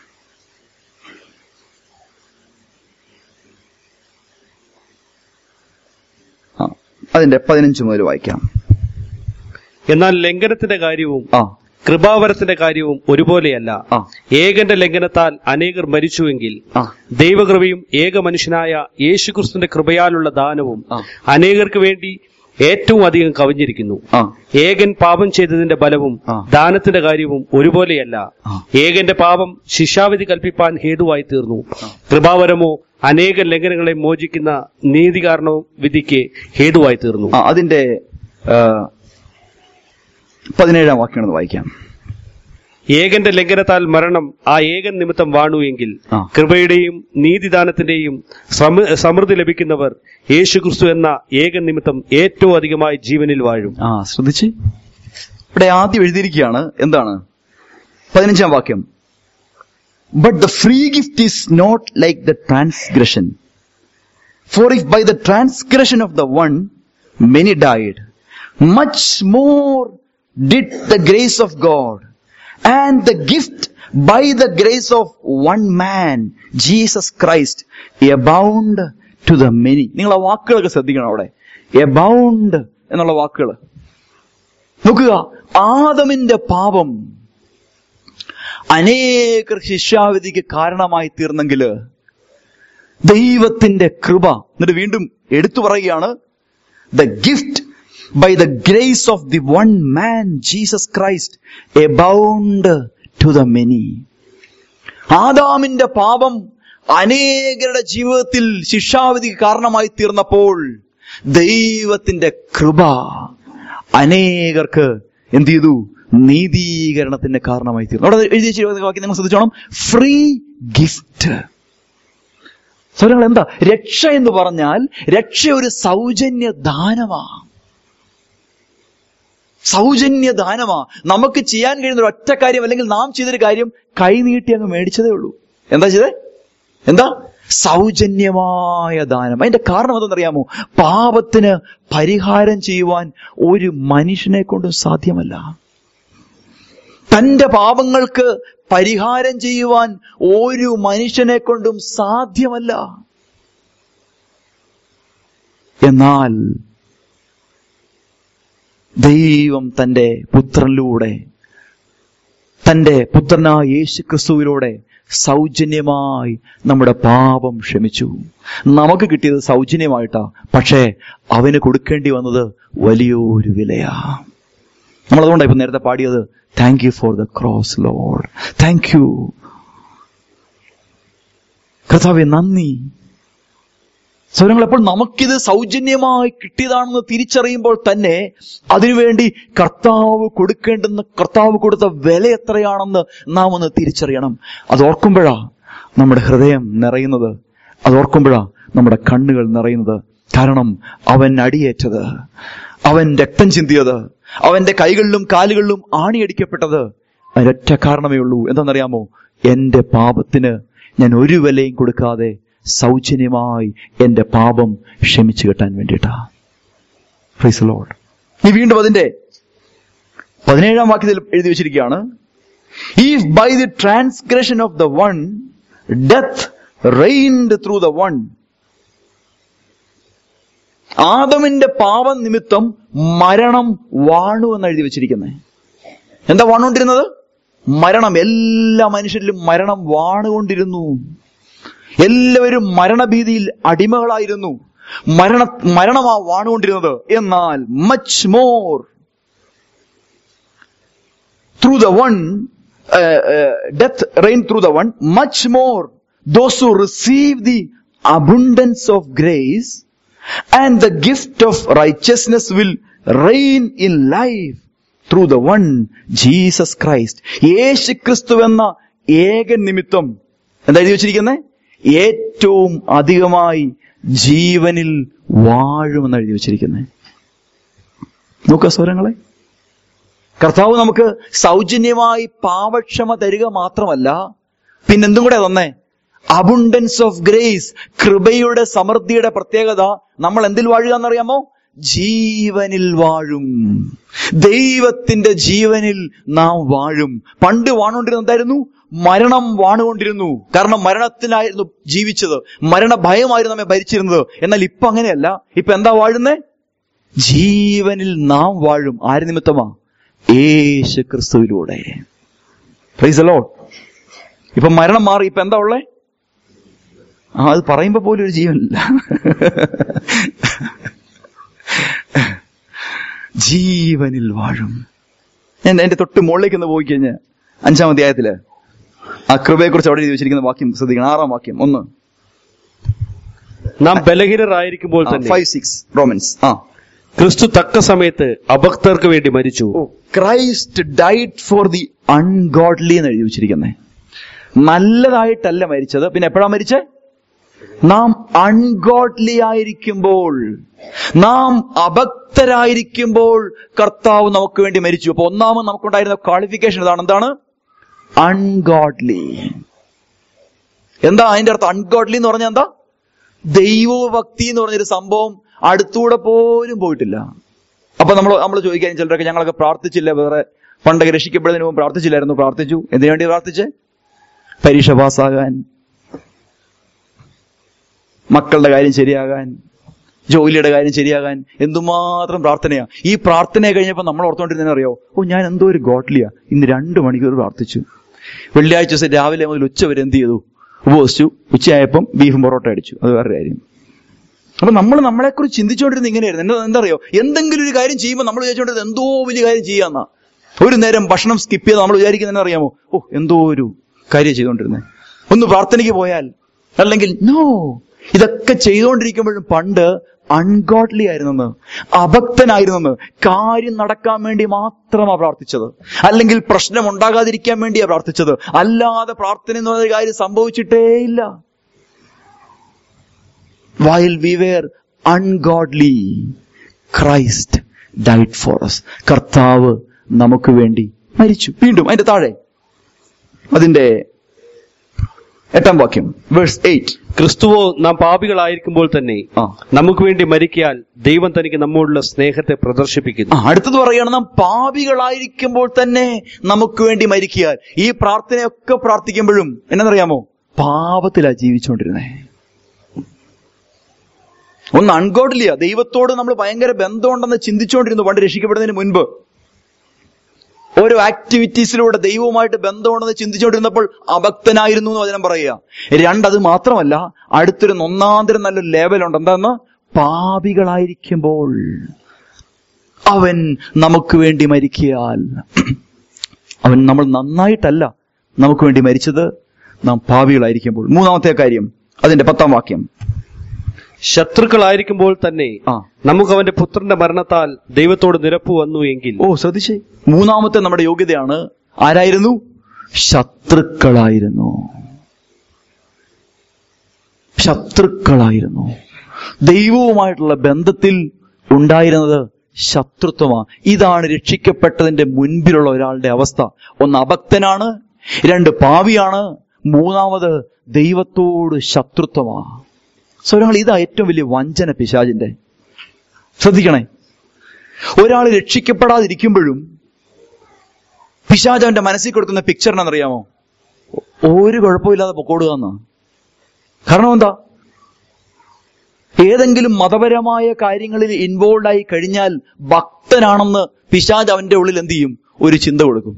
ആ അതിന്റെ പതിനഞ്ച് മുതൽ വായിക്കാം എന്നാൽ ലംഘനത്തിന്റെ കാര്യവും ആ കൃപാവരത്തിന്റെ കാര്യവും ഒരുപോലെയല്ല ആ ഏകന്റെ ലംഘനത്താൽ അനേകർ മരിച്ചുവെങ്കിൽ ആ ദൈവകൃപയും ഏക മനുഷ്യനായ യേശുക്രിസ്തുവിന്റെ കൃപയാലുള്ള ദാനവും ആ. അനേകർക്ക് വേണ്ടി ഏറ്റവും അധികം കവിഞ്ഞിരിക്കുന്നു ആ ഏകൻ പാപം ചെയ്തതിന്റെ ബലവും ആ. ദാനത്തിന്റെ കാര്യവും ഒരുപോലെയല്ല ആ. ഏകന്റെ പാപം ശിക്ഷാവിധി കൽപ്പിപ്പാൻ ഹേതുവായി തീർന്നു കൃപാവരമോ അനേക ലംഘനങ്ങളെ മോചിക്കുന്ന നീതി കാരണവും വിധിക്ക് ഹേതുവായി തീർന്നു ആ അതിന്റെ ആ, പതിനേഴാം വാക്യങ്ങളൊന്ന് വായിക്കാം ഏകന്റെ ലംഘനത്താൽ മരണം ആ ഏകൻ നിമിത്തം വാണു എങ്കിൽ ആ. കൃപയുടെയും നീതിദാനത്തിന്റെയും സമ- സമൃദ്ധി ലഭിക്കുന്നവർ യേശുക്രിസ്തു എന്ന ഏകൻ നിമിത്തം ഏറ്റവും അധികമായി ജീവനിൽ വാഴും ആ ശ്രദ്ധിച്ച് ഇവിടെ ആദ്യം എഴുതിയിരിക്കുകയാണ് എന്താണ് പതിനഞ്ചാം വാക്യം but the free gift is not like the transgression for if by the transgression of the one many died much more did the grace of God and the gift by the grace of one man Jesus Christ abound to the many നിങ്ങൾ ആ വാക്കുകളൊക്കെ ശ്രദ്ധിക്കണം അവിടെ എബൗണ്ട് എന്നുള്ള വാക്കുകൾ നോക്കുക ആദമിന്റെ പാപം അനേകർ ശിക്ഷാവിധിക്ക് കാരണമായി തീർന്നെങ്കിൽ ദൈവത്തിന്റെ കൃപ എന്നിട്ട് വീണ്ടും എടുത്തു പറയുകയാണ് the gift by the grace of the one man Jesus Christ abound to the many ആദാമിന്റെ പാപം അനേകരുടെ ജീവിതത്തിൽ ശിക്ഷാവിധിക്ക് കാരണമായി തീർന്നപ്പോൾ ദൈവത്തിന്റെ കൃപ അനേകർക്ക് എന്ത് ചെയ്തു നീതീകരണത്തിന്റെ കാരണമായി തീർന്നു അവിടെ എഴുതി വെച്ചിരിക്കുന്ന വാക്യം നിങ്ങൾ ശ്രദ്ധിച്ചോണം ഫ്രീ ഗിഫ്റ്റ് സ്വരങ്ങൾ എന്താ രക്ഷ എന്ന് പറഞ്ഞാൽ രക്ഷ ഒരു സൗജന്യ ദാനമാ സൗജന്യ ദാനമാ നമുക്ക് ചെയ്യാൻ കഴിയുന്ന ഒരു ഒറ്റ കാര്യം അല്ലെങ്കിൽ നാം ചെയ്തൊരു കാര്യം കൈനീട്ടി അങ്ങ് മേടിച്ചതേ ഉള്ളൂ എന്താ ചെയ്തേ എന്താ സൗജന്യമായ ദാനം അതിന്റെ കാരണം എന്തെന്നറിയാമോ പാപത്തിന് പരിഹാരം ചെയ്യുവാൻ ഒരു മനുഷ്യനെ കൊണ്ടും സാധ്യമല്ല തന്റെ പാപങ്ങൾക്ക് പരിഹാരം ചെയ്യുവാൻ ഒരു മനുഷ്യനെ കൊണ്ടും സാധ്യമല്ല എന്നാൽ ദൈവം തന്റെ പുത്രനിലൂടെ തന്റെ പുത്രനായ യേശു ക്രിസ്തുവിലൂടെ സൗജന്യമായി നമ്മുടെ പാപം ക്ഷമിച്ചു നമുക്ക് കിട്ടിയത് സൗജന്യമായിട്ടാ പക്ഷേ അവന് കൊടുക്കേണ്ടി വന്നത് വലിയൊരു വിലയാ നമ്മളതുകൊണ്ടാണ് ഇപ്പൊ നേരത്തെ പാടിയത് thank you for the cross Lord thank you കർത്താവെ നന്ദി സൗരങ്ങൾ എപ്പോൾ നമുക്കിത് സൗജന്യമായി കിട്ടിയതാണെന്ന് തിരിച്ചറിയുമ്പോൾ തന്നെ അതിനുവേണ്ടി കർത്താവ് കൊടുക്കേണ്ടുന്ന കർത്താവ് കൊടുത്ത വില എത്രയാണെന്ന് നാം ഒന്ന് തിരിച്ചറിയണം അത് ഓർക്കുമ്പോഴാ നമ്മുടെ ഹൃദയം നിറയുന്നത് അത് ഓർക്കുമ്പോഴാ നമ്മുടെ കണ്ണുകൾ നിറയുന്നത് കാരണം അവൻ അടിയേറ്റത് അവൻ രക്തം ചിന്തിയത് അവന്റെ കൈകളിലും കാലുകളിലും ആണിയടിക്കപ്പെട്ടത് അതിനൊറ്റ കാരണമേ ഉള്ളൂ എന്താണെന്നറിയാമോ എന്റെ പാപത്തിന് ഞാൻ ഒരു വിലയും കൊടുക്കാതെ സൗജന്യമായി എന്റെ പാപം ക്ഷമിച്ചു കിട്ടാൻ വേണ്ടിയിട്ടാ Praise the Lord. ഇനി വീണ്ടും അതിന്റെ പതിനേഴാം വാക്യത്തിൽ എഴുതി വെച്ചിരിക്കുകയാണ് if by the transgression of the one death reigned through the one ആദമിന്റെ പാപം നിമിത്തം മരണം വാണു എന്ന് എഴുതി വെച്ചിരിക്കുന്നത് എന്താ വാണുകൊണ്ടിരുന്നത് മരണം എല്ലാ മനുഷ്യരിലും മരണം വാണുകൊണ്ടിരുന്നു എല്ലാവരും മരണഭീതിയിൽ അടിമകളായിരുന്നു മരണ മരണമാ വാണുകൊണ്ടിരുന്നത് എന്നാൽ much more through the one death reign through the one much more those who receive the abundance of grace and the gift of righteousness will reign in life through the one Jesus Christ യേശു ക്രിസ്തു എന്ന ഏക നിമിത്തം എന്താ എഴുതി വെച്ചിരിക്കുന്നത് ഏറ്റവും അധികമായി ജീവനിൽ വാഴുമെന്ന് എഴുതി വെച്ചിരിക്കുന്നത് നോക്കുക സ്വരങ്ങളെ കർത്താവ് നമുക്ക് സൗജന്യമായി പാപക്ഷമ തരിക മാത്രമല്ല പിന്നെന്തും കൂടെ തന്നേ അബുണ്ടൻസ് ഓഫ് ഗ്രേസ് കൃപയുടെ സമൃദ്ധിയുടെ പ്രത്യേകത നമ്മൾ എന്തിൽ വാഴുക എന്നറിയാമോ ജീവനിൽ വാഴും ദൈവത്തിന്റെ ജീവനിൽ നാം വാഴും പണ്ട് വാണുകൊണ്ടിരുന്ന എന്തായിരുന്നു മരണം വാണുകൊണ്ടിരുന്നു കാരണം മരണത്തിനായിരുന്നു ജീവിച്ചത് മരണ ഭയമായിരുന്നു നമ്മെ ഭരിച്ചിരുന്നത് എന്നാൽ ഇപ്പൊ അങ്ങനെയല്ല ഇപ്പൊ എന്താ വാഴുന്നേ ജീവനിൽ നാം വാഴും ആര് നിമിത്തമാ യേശു ക്രിസ്തുവിലൂടെ പ്രൈസ് ലോ ഇപ്പൊ മരണം മാറി ഇപ്പൊ എന്താ ഉള്ളേ ആ അത് പറയുമ്പോ പോലും ഒരു ജീവനില്ല ജീവനിൽ വാഴും ഞാൻ എന്റെ തൊട്ട് മുകളിലേക്ക് ഒന്ന് പോയി കഴിഞ്ഞ് അഞ്ചാം അധ്യായത്തില് ആ കൃപയെ കുറിച്ച് അവിടെ എഴുതി വെച്ചിരിക്കുന്ന വാക്യം ശ്രദ്ധിക്കണം ആറാം വാക്യം ഒന്ന് നാം ബലഹീനരായിരിക്കുമ്പോൾ തന്നെ ഫൈവ് സിക്സ് റോമൻസ് ആ ക്രിസ്തു തക്ക സമയത്ത് അഭക്തർക്ക് വേണ്ടി മരിച്ചു Christ died for the ungodly എന്ന് എഴുതി വെച്ചിരിക്കുന്നത് നല്ലതായിട്ടല്ല മരിച്ചത് പിന്നെ എപ്പോഴാ മരിച്ചേ നാം അൺഗോഡ്ലി ആയിരിക്കുമ്പോൾ നാം അഭക്തരായിരിക്കുമ്പോൾ കർത്താവ് നമുക്ക് വേണ്ടി മരിച്ചു അപ്പൊ ഒന്നാമത് നമുക്കുണ്ടായിരുന്ന ക്വാളിഫിക്കേഷൻ ഇതാണ് എന്താണ് അൺഗോഡ്ലി എന്താ അതിന്റെ അർത്ഥം അൺഗോഡ്ലി എന്ന് പറഞ്ഞാൽ എന്താ ദൈവഭക്തി എന്ന് പറഞ്ഞൊരു സംഭവം അടുത്തൂടെ പോലും പോയിട്ടില്ല അപ്പൊ നമ്മൾ നമ്മൾ ചോദിക്കാൻ ചിലരൊക്കെ ഞങ്ങളൊക്കെ പ്രാർത്ഥിച്ചില്ല വേറെ പണ്ടൊക്കെ രക്ഷിക്കപ്പെടുന്നതിന് മുമ്പ് പ്രാർത്ഥിച്ചില്ലായിരുന്നു പ്രാർത്ഥിച്ചു എന്തിനു വേണ്ടി പ്രാർത്ഥിച്ചേ പരീക്ഷ പാസ്സാകാൻ മക്കളുടെ കാര്യം ശരിയാകാൻ ജോലിയുടെ കാര്യം ശരിയാകാൻ എന്തുമാത്രം പ്രാർത്ഥനയാ ഈ പ്രാർത്ഥനയെ കഴിഞ്ഞപ്പോൾ നമ്മൾ ഓർത്തുകൊണ്ടിരുന്നതിനെ അറിയോ ഓ ഞാൻ എന്തോ ഒരു ഗോഡ്ലിയാ ഇന്ന് രണ്ട് മണിക്കൂർ പ്രാർത്ഥിച്ചു വെള്ളിയാഴ്ച ദിവസം രാവിലെ മുതൽ ഉച്ച വരെ എന്ത് ചെയ്തു ഉപവസിച്ചു ഉച്ചയായപ്പം ബീഫും പൊറോട്ട അടിച്ചു അത് വേറെ കാര്യം അപ്പൊ നമ്മൾ നമ്മളെക്കുറിച്ച് ചിന്തിച്ചുകൊണ്ടിരുന്ന ഇങ്ങനെയായിരുന്നു എന്താ എന്താ അറിയോ എന്തെങ്കിലും ഒരു കാര്യം ചെയ്യുമ്പോൾ നമ്മൾ വിചാരിച്ചുകൊണ്ടിരുന്നത് എന്തോ വലിയ കാര്യം ചെയ്യാന്നാ ഒരു നേരം ഭക്ഷണം സ്കിപ്പ് ചെയ്ത് നമ്മൾ വിചാരിക്കുന്നത് അറിയാമോ ഓ എന്തോ ഒരു കാര്യം ചെയ്തുകൊണ്ടിരുന്നത് ഒന്ന് പ്രാർത്ഥനയ്ക്ക് പോയാൽ അല്ലെങ്കിൽ നോ ഇതൊക്കെ ചെയ്തുകൊണ്ടിരിക്കുമ്പോഴും പണ്ട് അൺഗോഡ്ലി ആയിരുന്നെന്ന് അഭക്തനായിരുന്നെന്ന് കാര്യം നടക്കാൻ വേണ്ടി മാത്രമാ പ്രാർത്ഥിച്ചത് അല്ലെങ്കിൽ പ്രശ്നം ഉണ്ടാകാതിരിക്കാൻ വേണ്ടിയാ പ്രാർത്ഥിച്ചത് അല്ലാതെ പ്രാർത്ഥന എന്ന് പറയുന്ന കാര്യം സംഭവിച്ചിട്ടേയില്ല while we were ungodly Christ died for us കർത്താവ് നമുക്ക് വേണ്ടി മരിച്ചു വീണ്ടും അതിന്റെ താഴെ അതിന്റെ എട്ടാം വാക്യം വേഴ്സ് എയ്റ്റ് ക്രിസ്തുവോ നാം പാപികളായിരിക്കുമ്പോൾ തന്നെ ആ നമുക്ക് വേണ്ടി മരിക്കാൻ ദൈവം തനിക്ക് നമ്മോടുള്ള സ്നേഹത്തെ പ്രദർശിപ്പിക്കുന്നു ആ, അടുത്തത് പറയുകയാണ് നാം പാപികളായിരിക്കുമ്പോൾ തന്നെ നമുക്ക് വേണ്ടി മരിക്കുക ഈ പ്രാർത്ഥനയൊക്കെ പ്രാർത്ഥിക്കുമ്പോഴും എന്നറിയാമോ പാപത്തിലാ ജീവിച്ചുകൊണ്ടിരുന്നേ ഒന്ന് അൺഗോഡ്ലിയ ദൈവത്തോട് നമ്മൾ ഭയങ്കര ബന്ധമുണ്ടെന്ന് ചിന്തിച്ചുകൊണ്ടിരുന്നു പണ്ട് രക്ഷിക്കപ്പെടുന്നതിന് മുൻപ് ഓരോ ആക്ടിവിറ്റീസിലൂടെ ദൈവവുമായിട്ട് ബന്ധമുണ്ടെന്ന് ചിന്തിച്ചുകൊണ്ടിരുന്നപ്പോൾ അഭക്തനായിരുന്നു എന്ന് വചനം പറയുക രണ്ടത് മാത്രമല്ല അടുത്തൊരു ഒന്നാന്തരം നല്ലൊരു ലെവലുണ്ട് എന്താന്ന് പാപികളായിരിക്കുമ്പോൾ അവൻ നമുക്ക് വേണ്ടി മരിക്കിയാൽ അവൻ നമ്മൾ നന്നായിട്ടല്ല നമുക്ക് വേണ്ടി മരിച്ചത് നാം പാവികളായിരിക്കുമ്പോൾ മൂന്നാമത്തെ കാര്യം അതിന്റെ പത്താം വാക്യം ശത്രുക്കളായിരിക്കുമ്പോൾ തന്നെ ആ നമുക്ക് അവന്റെ പുത്രന്റെ മരണത്താൽ ദൈവത്തോട് നിരപ്പ് വന്നു എങ്കിൽ ഓ ശ്രദ്ധിച്ചേ മൂന്നാമത്തെ നമ്മുടെ യോഗ്യതയാണ് ആരായിരുന്നു ശത്രുക്കളായിരുന്നു ശത്രുക്കളായിരുന്നു ദൈവവുമായിട്ടുള്ള ബന്ധത്തിൽ ഉണ്ടായിരുന്നത് ശത്രുത്വമാ ഇതാണ് രക്ഷിക്കപ്പെട്ടതിന്റെ മുൻപിലുള്ള ഒരാളുടെ അവസ്ഥ ഒന്ന് അഭക്തനാണ് രണ്ട് പാവിയാണ് മൂന്നാമത് ദൈവത്തോട് ശത്രുത്വമാ സ്വരങ്ങൾ ഇതാ ഏറ്റവും വലിയ വഞ്ചന പിശാജിന്റെ ശ്രദ്ധിക്കണേ ഒരാൾ രക്ഷിക്കപ്പെടാതിരിക്കുമ്പോഴും പിശാജ് അവന്റെ മനസ്സിൽ കൊടുക്കുന്ന പിക്ചർ എന്നറിയാമോ ഒരു കുഴപ്പമില്ലാതെ പൊക്കോടുക എന്നാ കാരണം എന്താ ഏതെങ്കിലും മതപരമായ കാര്യങ്ങളിൽ ഇൻവോൾവ് ആയി കഴിഞ്ഞാൽ ഭക്തനാണെന്ന് പിശാജ് അവന്റെ ഉള്ളിൽ എന്ത് ചെയ്യും ഒരു ചിന്ത കൊടുക്കും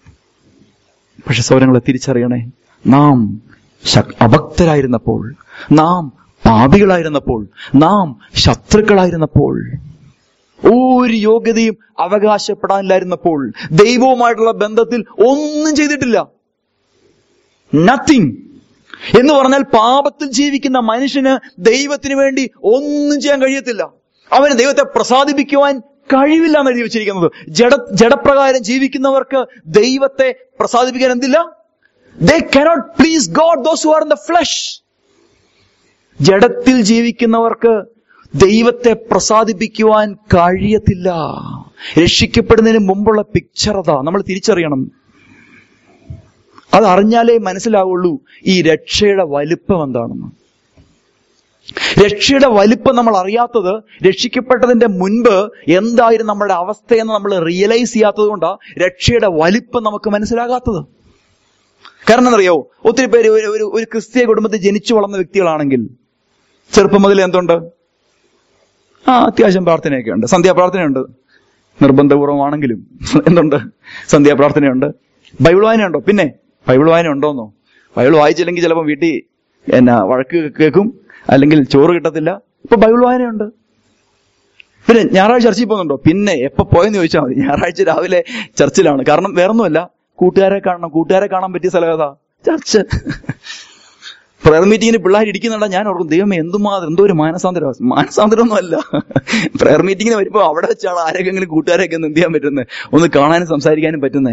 പക്ഷെ സൗരങ്ങളെ തിരിച്ചറിയണേ നാം ശ- അഭക്തരായിരുന്നപ്പോൾ നാം പാപികളായിരുന്നപ്പോൾ നാം ശത്രുക്കളായിരുന്നപ്പോൾ ഒരു യോഗ്യതയും അവകാശപ്പെടാനില്ലായിരുന്നപ്പോൾ ദൈവവുമായിട്ടുള്ള ബന്ധത്തിൽ ഒന്നും ചെയ്തിട്ടില്ല നത്തിങ് എന്ന് പറഞ്ഞാൽ പാപത്തിൽ ജീവിക്കുന്ന മനുഷ്യന് ദൈവത്തിന് വേണ്ടി ഒന്നും ചെയ്യാൻ കഴിയത്തില്ല അവന് ദൈവത്തെ പ്രസാദിപ്പിക്കുവാൻ കഴിവില്ല എന്ന് എഴുതി വെച്ചിരിക്കുന്നത് ജഡ ജഡപ്രകാരം ജീവിക്കുന്നവർക്ക് ദൈവത്തെ പ്രസാദിപ്പിക്കാൻ എന്തില്ല they cannot please God those who are in the flesh ജഡത്തിൽ ജീവിക്കുന്നവർക്ക് ദൈവത്തെ പ്രസാദിപ്പിക്കുവാൻ കഴിയത്തില്ല രക്ഷിക്കപ്പെടുന്നതിന് മുമ്പുള്ള പിക്ചർ അതാ നമ്മൾ തിരിച്ചറിയണം അത് അറിഞ്ഞാലേ മനസ്സിലാവുള്ളൂ ഈ രക്ഷയുടെ വലിപ്പം എന്താണെന്ന് രക്ഷയുടെ വലിപ്പം നമ്മൾ അറിയാത്തത് രക്ഷിക്കപ്പെട്ടതിന്റെ മുൻപ് എന്തായിരുന്നു നമ്മുടെ അവസ്ഥയെന്ന് നമ്മൾ റിയലൈസ് ചെയ്യാത്തത് കൊണ്ടാ രക്ഷയുടെ വലിപ്പം നമുക്ക് മനസ്സിലാകാത്തത് കാരണം എന്നറിയോ ഒത്തിരി പേര് ഒരു ഒരു ഒരു ക്രിസ്തീയ കുടുംബത്തിൽ ജനിച്ചു വളർന്ന വ്യക്തികളാണെങ്കിൽ ചെറുപ്പം മുതൽ എന്തുണ്ട് ആ അത്യാവശ്യം പ്രാർത്ഥനയൊക്കെ ഉണ്ട് സന്ധ്യാപ്രാർത്ഥനയുണ്ട് നിർബന്ധപൂർവമാണെങ്കിലും എന്തുണ്ട് സന്ധ്യാപ്രാർത്ഥനയുണ്ട് ബൈബിൾ വായനയുണ്ടോ പിന്നെ ബൈബിൾ വായന ഉണ്ടോന്നോ ബൈബിൾ വായിച്ചില്ലെങ്കിൽ ചിലപ്പോൾ വീട്ടിൽ എന്നാ വഴക്ക് കേൾക്കും അല്ലെങ്കിൽ ചോറ് കിട്ടത്തില്ല ഇപ്പൊ ബൈബിൾ വായനയുണ്ട് പിന്നെ ഞായറാഴ്ച ചർച്ചിൽ പോകുന്നുണ്ടോ പിന്നെ എപ്പോ പോയെന്ന് ചോദിച്ചാൽ മതി ഞായറാഴ്ച രാവിലെ ചർച്ചിലാണ് കാരണം വേറൊന്നുമല്ല കൂട്ടുകാരെ കാണണം കൂട്ടുകാരെ കാണാൻ പറ്റിയ സ്ഥലം ഏതാ ചർച്ച് പ്രയർ മീറ്റിങ്ങിന് പിള്ളേർ ഇരിക്കുന്നുണ്ടാ ഞാൻ ഓർക്കും ദൈവമേ എന്തുമാത്രം എന്തോ ഒരു മാനസാന്തരം മാനസാന്തരം അല്ല പ്രയർ മീറ്റിങ്ങിന് വരുമ്പോ അവിടെ വെച്ചാണ് ആരെങ്കിലും കൂട്ടുകാരെയൊക്കെ ഒന്ന് എന്ത് ചെയ്യാൻ പറ്റുന്നത് ഒന്ന് കാണാനും സംസാരിക്കാനും പറ്റുന്നേ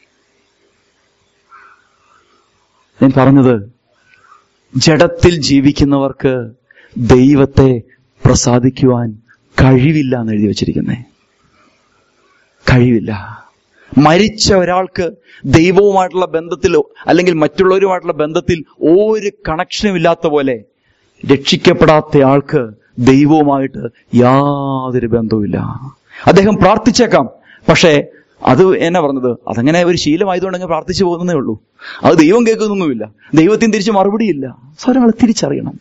ഞാൻ പറഞ്ഞത് ജഡത്തിൽ ജീവിക്കുന്നവർക്ക് ദൈവത്തെ പ്രസാദിക്കുവാൻ കഴിവില്ല എന്ന് എഴുതി വച്ചിരിക്കുന്നേ കഴിവില്ല മരിച്ച ഒരാൾക്ക് ദൈവവുമായിട്ടുള്ള ബന്ധത്തിൽ അല്ലെങ്കിൽ മറ്റുള്ളവരുമായിട്ടുള്ള ബന്ധത്തിൽ ഒരു കണക്ഷനും ഇല്ലാത്ത പോലെ രക്ഷിക്കപ്പെടാത്ത ആൾക്ക് ദൈവവുമായിട്ട് യാതൊരു ബന്ധവുമില്ല അദ്ദേഹം പ്രാർത്ഥിച്ചേക്കാം പക്ഷേ അത് എന്നാ പറഞ്ഞത് അതങ്ങനെ ഒരു ശീലമായതുകൊണ്ട് അങ്ങ് പ്രാർത്ഥിച്ചു പോകുന്നേ ഉള്ളൂ അത് ദൈവം കേൾക്കുന്നൊന്നുമില്ല ദൈവത്തിന് തിരിച്ച് മറുപടിയില്ല സ്വരങ്ങൾ തിരിച്ചറിയണം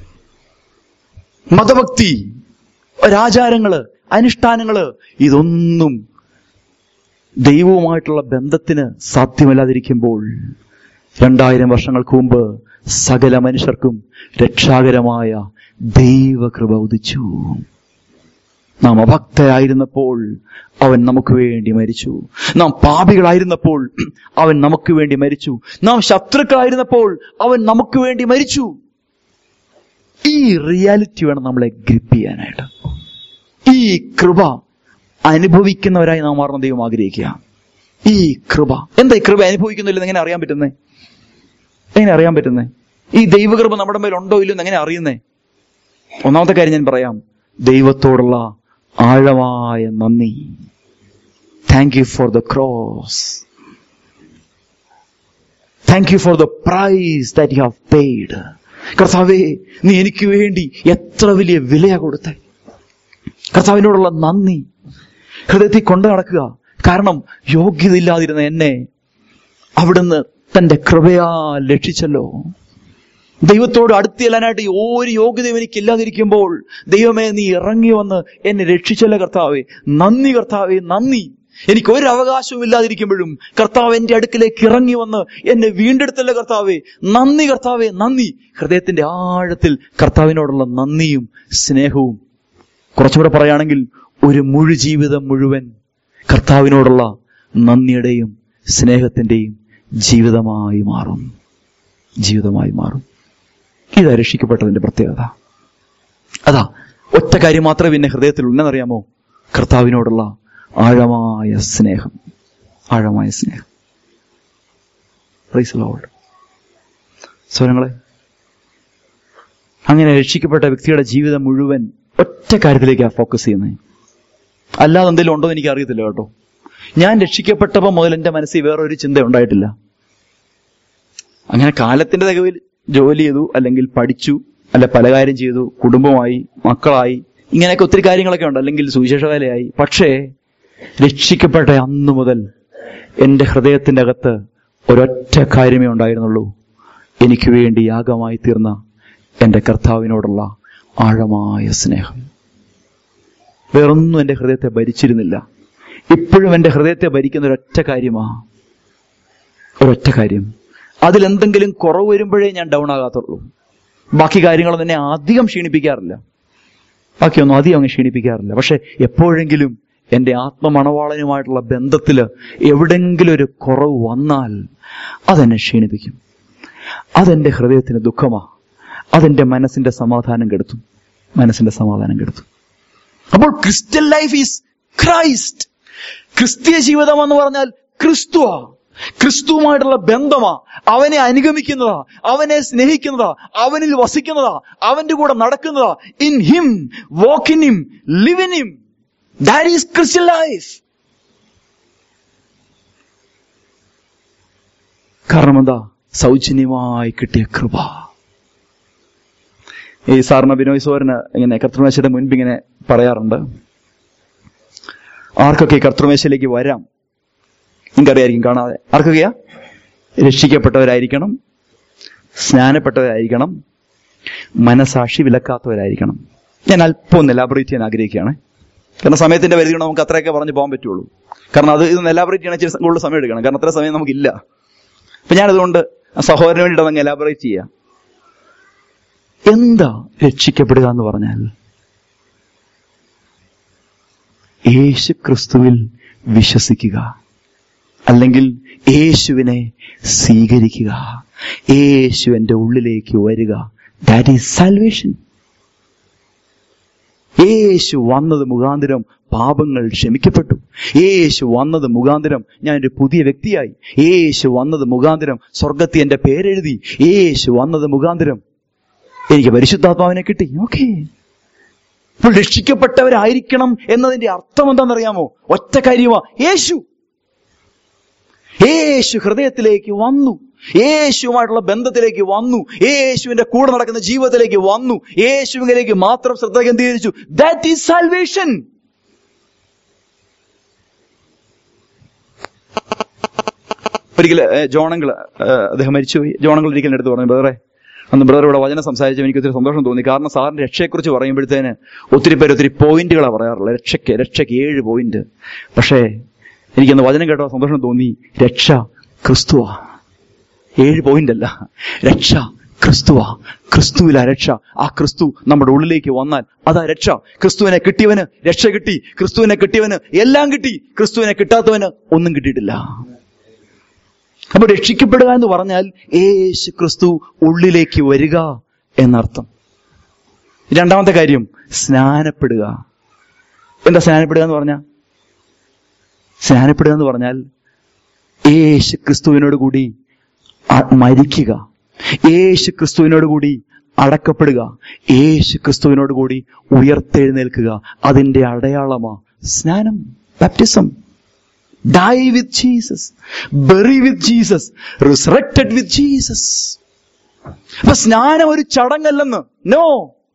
മതഭക്തി ഒരാചാരങ്ങള് അനുഷ്ഠാനങ്ങള് ഇതൊന്നും ദൈവവുമായിട്ടുള്ള ബന്ധത്തിന് സാധ്യമല്ലാതിരിക്കുമ്പോൾ രണ്ടായിരം വർഷങ്ങൾക്ക് മുമ്പ് സകല മനുഷ്യർക്കും രക്ഷാകരമായ ദൈവകൃപ ഉദിച്ചു നാം അഭക്തരായിരുന്നപ്പോൾ അവൻ നമുക്ക് വേണ്ടി മരിച്ചു നാം പാപികളായിരുന്നപ്പോൾ അവൻ നമുക്ക് വേണ്ടി മരിച്ചു നാം ശത്രുക്കളായിരുന്നപ്പോൾ അവൻ നമുക്ക് വേണ്ടി മരിച്ചു ഈ റിയാലിറ്റി വേണം നമ്മളെ ഗ്രിപ്പ് ചെയ്യാനായിട്ട് ഈ കൃപ അനുഭവിക്കുന്നവരായി നാം മാറുന്ന ദൈവം ആഗ്രഹിക്കുക ഈ കൃപ എന്താ ഈ കൃപ അനുഭവിക്കുന്നില്ലെന്ന് എങ്ങനെ അറിയാൻ പറ്റുന്നേ എങ്ങനെ അറിയാൻ പറ്റുന്നേ ഈ ദൈവകൃപ നമ്മുടെ മേൽ ഉണ്ടോ ഇല്ലയോ എന്ന് എങ്ങനെ അറിയുന്നേ ഒന്നാമത്തെ കാര്യം ഞാൻ പറയാം ദൈവത്തോടുള്ള ആഴമായ നന്ദി thank you for the cross thank you for the price that you have paid കർത്താവേ നീ എനിക്ക് വേണ്ടി എത്ര വലിയ വിലയാ കൊടുത്തേ കർത്താവിനോടുള്ള നന്ദി ഹൃദയത്തിൽ കൊണ്ടു നടക്കുക കാരണം യോഗ്യതയില്ലാതിരുന്ന എന്നെ അവിടുന്ന് തന്റെ കൃപയാ രക്ഷിച്ചല്ലോ ദൈവത്തോട് അടുത്തില്ലാനായിട്ട് ഒരു യോഗ്യതയും എനിക്കില്ലാതിരിക്കുമ്പോൾ ദൈവമേ നീ ഇറങ്ങി വന്ന് എന്നെ രക്ഷിച്ചല്ലോ കർത്താവേ നന്ദി കർത്താവേ നന്ദി എനിക്ക് ഒരു അവകാശവും ഇല്ലാതിരിക്കുമ്പോഴും കർത്താവ് എന്റെ അടുക്കിലേക്ക് ഇറങ്ങി വന്ന് എന്നെ വീണ്ടെടുത്തല്ലോ കർത്താവേ നന്ദി കർത്താവേ നന്ദി ഹൃദയത്തിന്റെ ആഴത്തിൽ കർത്താവിനോടുള്ള നന്ദിയും സ്നേഹവും കുറച്ചുകൂടെ പറയുകയാണെങ്കിൽ ഒരു മുഴു ജീവിതം മുഴുവൻ കർത്താവിനോടുള്ള നന്ദിയുടെയും സ്നേഹത്തിന്റെയും ജീവിതമായി മാറും ജീവിതമായി മാറും ഇതാ രക്ഷിക്കപ്പെട്ടതിന്റെ പ്രത്യേകത അതാ ഒറ്റ കാര്യം മാത്രമേ പിന്നെ ഹൃദയത്തിൽ ഉണ്ടെന്നറിയാമോ കർത്താവിനോടുള്ള ആഴമായ സ്നേഹം ആഴമായ സ്നേഹം പ്രൈസ് ലോർഡ് സ്വരങ്ങളെ അങ്ങനെ രക്ഷിക്കപ്പെട്ട വ്യക്തിയുടെ ജീവിതം മുഴുവൻ ഒറ്റ കാര്യത്തിലേക്കാണ് ഫോക്കസ് ചെയ്യുന്നത് അല്ലാതെ എന്തെങ്കിലും ഉണ്ടോ എന്ന് എനിക്ക് അറിയത്തില്ല കേട്ടോ ഞാൻ രക്ഷിക്കപ്പെട്ടപ്പോൾ മുതൽ എൻ്റെ മനസ്സിൽ വേറൊരു ചിന്ത ഉണ്ടായിട്ടില്ല അങ്ങനെ കാലത്തിന്റെ തികവിൽ ജോലി ചെയ്തു അല്ലെങ്കിൽ പഠിച്ചു അല്ല പല കാര്യം ചെയ്തു കുടുംബമായി മക്കളായി ഇങ്ങനെയൊക്കെ ഒത്തിരി കാര്യങ്ങളൊക്കെ ഉണ്ട് അല്ലെങ്കിൽ സുവിശേഷ വേലയായി പക്ഷേ രക്ഷിക്കപ്പെട്ട അന്നു മുതൽ എൻ്റെ ഹൃദയത്തിന്റെ അകത്ത് ഒരൊറ്റ കാര്യമേ ഉണ്ടായിരുന്നുള്ളൂ എനിക്ക് വേണ്ടി യാഗമായി തീർന്ന എൻ്റെ കർത്താവിനോടുള്ള ആഴമായ സ്നേഹം വേറൊന്നും എൻ്റെ ഹൃദയത്തെ ഭരിച്ചിരുന്നില്ല ഇപ്പോഴും എൻ്റെ ഹൃദയത്തെ ഭരിക്കുന്ന ഒരൊറ്റ കാര്യമാ ഒരൊറ്റ കാര്യം അതിലെന്തെങ്കിലും കുറവ് വരുമ്പോഴേ ഞാൻ ഡൗൺ ആകാത്തുള്ളൂ ബാക്കി കാര്യങ്ങളൊന്നും എന്നെ അധികം ക്ഷീണിപ്പിക്കാറില്ല ബാക്കിയൊന്നും അധികം അങ്ങ് ക്ഷീണിപ്പിക്കാറില്ല പക്ഷെ എപ്പോഴെങ്കിലും എൻ്റെ ആത്മമണവാളനുമായിട്ടുള്ള ബന്ധത്തിൽ എവിടെങ്കിലും ഒരു കുറവ് വന്നാൽ അതെന്നെ ക്ഷീണിപ്പിക്കും അതെന്റെ ഹൃദയത്തിന് ദുഃഖമാ അതെന്റെ മനസ്സിന്റെ സമാധാനം കെടുത്തും മനസ്സിന്റെ സമാധാനം കെടുത്തും അപ്പോൾ ക്രിസ്ത്യൻ ലൈഫ് ഈസ് ക്രൈസ്റ്റ് ക്രിസ്തീയ ജീവിതം എന്ന് പറഞ്ഞാൽ ക്രിസ്തുവാ ക്രിസ്തുവുമായിട്ടുള്ള ബന്ധമാ അവനെ അനുഗമിക്കുന്നതാ അവനെ സ്നേഹിക്കുന്നതാ അവനിൽ വസിക്കുന്നതാ അവന്റെ കൂടെ നടക്കുന്നതാ in him walk in him live in him that is Christian life കാരണം എന്താ സൗജന്യമായി കിട്ടിയ കൃപ ഈ സാറിന് ബിനോയ് സോറിന് ഇങ്ങനെ കർത്തൃമേശയുടെ മുൻപ് ഇങ്ങനെ പറയാറുണ്ട് ആർക്കൊക്കെ ഈ കർത്തൃമേശയിലേക്ക് വരാം നിങ്ങൾക്കറിയായിരിക്കും കാണാതെ ആർക്കൊക്കെയാ രക്ഷിക്കപ്പെട്ടവരായിരിക്കണം സ്നാനപ്പെട്ടവരായിരിക്കണം മനസാക്ഷി വിലക്കാത്തവരായിരിക്കണം ഞാൻ അല്പം ഒന്ന് എലാബറേറ്റ് ചെയ്യാൻ ആഗ്രഹിക്കുകയാണ് കാരണം സമയത്തിന്റെ പരിധി കൊണ്ട് നമുക്ക് അത്രയൊക്കെ പറഞ്ഞു പോകാൻ പറ്റുള്ളൂ കാരണം അത് ഇതൊന്ന് എലാബറേറ്റ് ചെയ്യണം ഇച്ചിരി കൂടുതൽ സമയം എടുക്കണം കാരണം അത്ര സമയം നമുക്കില്ല അപ്പൊ ഞാനതുകൊണ്ട് ആ സഹോദരന് വേണ്ടിയിട്ട് അതങ്ങ് എലാബറേറ്റ് ചെയ്യാം എന്താ രക്ഷിക്കപ്പെടുക എന്ന് പറഞ്ഞാൽ യേശു ക്രിസ്തുവിൽ വിശ്വസിക്കുക അല്ലെങ്കിൽ യേശുവിനെ സ്വീകരിക്കുക യേശു എന്റെ ഉള്ളിലേക്ക് വരിക ദാറ്റ് ഈസ് സാൽവേഷൻ യേശു വന്നത് മുഖാന്തരം പാപങ്ങൾ ക്ഷമിക്കപ്പെട്ടു യേശു വന്നത് മുഖാന്തരം ഞാൻ ഒരു പുതിയ വ്യക്തിയായി യേശു വന്നത് മുഖാന്തരം സ്വർഗത്തിൽ എന്റെ പേരെഴുതി യേശു വന്നത് മുഖാന്തരം എനിക്ക് പരിശുദ്ധാത്മാവിനെ കിട്ടി ഓക്കെ ഇപ്പോൾ രക്ഷിക്കപ്പെട്ടവരായിരിക്കണം എന്നതിന്റെ അർത്ഥം എന്താണെന്നറിയാമോ ഒറ്റ കാര്യമാ യേശു യേശു ഹൃദയത്തിലേക്ക് വന്നു യേശുവുമായിട്ടുള്ള ബന്ധത്തിലേക്ക് വന്നു യേശുവിന്റെ കൂടെ നടക്കുന്ന ജീവിതത്തിലേക്ക് വന്നു യേശുവിലേക്ക് മാത്രം ശ്രദ്ധ കേന്ദ്രീകരിച്ചു ദാറ്റ് ഈസ് സാൽവേഷൻ ഒരിക്കൽ ജോണങ്ങൾ അദ്ദേഹം മരിച്ചുപോയി ജോണങ്ങൾ ഒരിക്കലും എടുത്ത് പറഞ്ഞു ബ്രദറെ അന്ന് ബ്രദർ ഇവിടെ വചനം സംസാരിച്ചപ്പോൾ എനിക്ക് ഒത്തിരി സന്തോഷം തോന്നി കാരണം സാറിന്റെ രക്ഷയെക്കുറിച്ച് പറയുമ്പോഴത്തേന് ഒത്തിരി പേര് ഒത്തിരി പോയിന്റുകളാണ് പറയാറുള്ളത് രക്ഷയ്ക്ക് രക്ഷയ്ക്ക് ഏഴ് പോയിന്റ് പക്ഷേ എനിക്കന്ന് വചനം കേട്ടോ സന്തോഷം തോന്നി രക്ഷ ക്രിസ്തുവാ ഏഴ് പോയിന്റ് അല്ല രക്ഷ ക്രിസ്തുവാ ക്രിസ്തുവിലാ രക്ഷ ആ ക്രിസ്തു നമ്മുടെ ഉള്ളിലേക്ക് വന്നാൽ അതാ രക്ഷ ക്രിസ്തുവിനെ കിട്ടിയവന് രക്ഷ കിട്ടി ക്രിസ്തുവിനെ കിട്ടിയവന് എല്ലാം കിട്ടി ക്രിസ്തുവിനെ കിട്ടാത്തവന് ഒന്നും കിട്ടിയിട്ടില്ല അപ്പൊ രക്ഷിക്കപ്പെടുക എന്ന് പറഞ്ഞാൽ യേശു ക്രിസ്തു ഉള്ളിലേക്ക് വരിക എന്നർത്ഥം രണ്ടാമത്തെ കാര്യം സ്നാനപ്പെടുക എന്താ സ്നാനപ്പെടുക എന്ന് പറഞ്ഞാൽ സ്നാനപ്പെടുക എന്ന് പറഞ്ഞാൽ യേശു ക്രിസ്തുവിനോട് കൂടി അ- മരിക്കുക യേശു ക്രിസ്തുവിനോട് കൂടി അടക്കപ്പെടുക യേശു ക്രിസ്തുവിനോട് കൂടി ഉയർത്തെഴുന്നേൽക്കുക അതിന്റെ അടയാളമാ സ്നാനം baptism die with Jesus buried with Jesus resurrected with Jesus അപ്പൊ സ്നാനം ഒരു ചടങ്ങല്ലെന്ന് നോ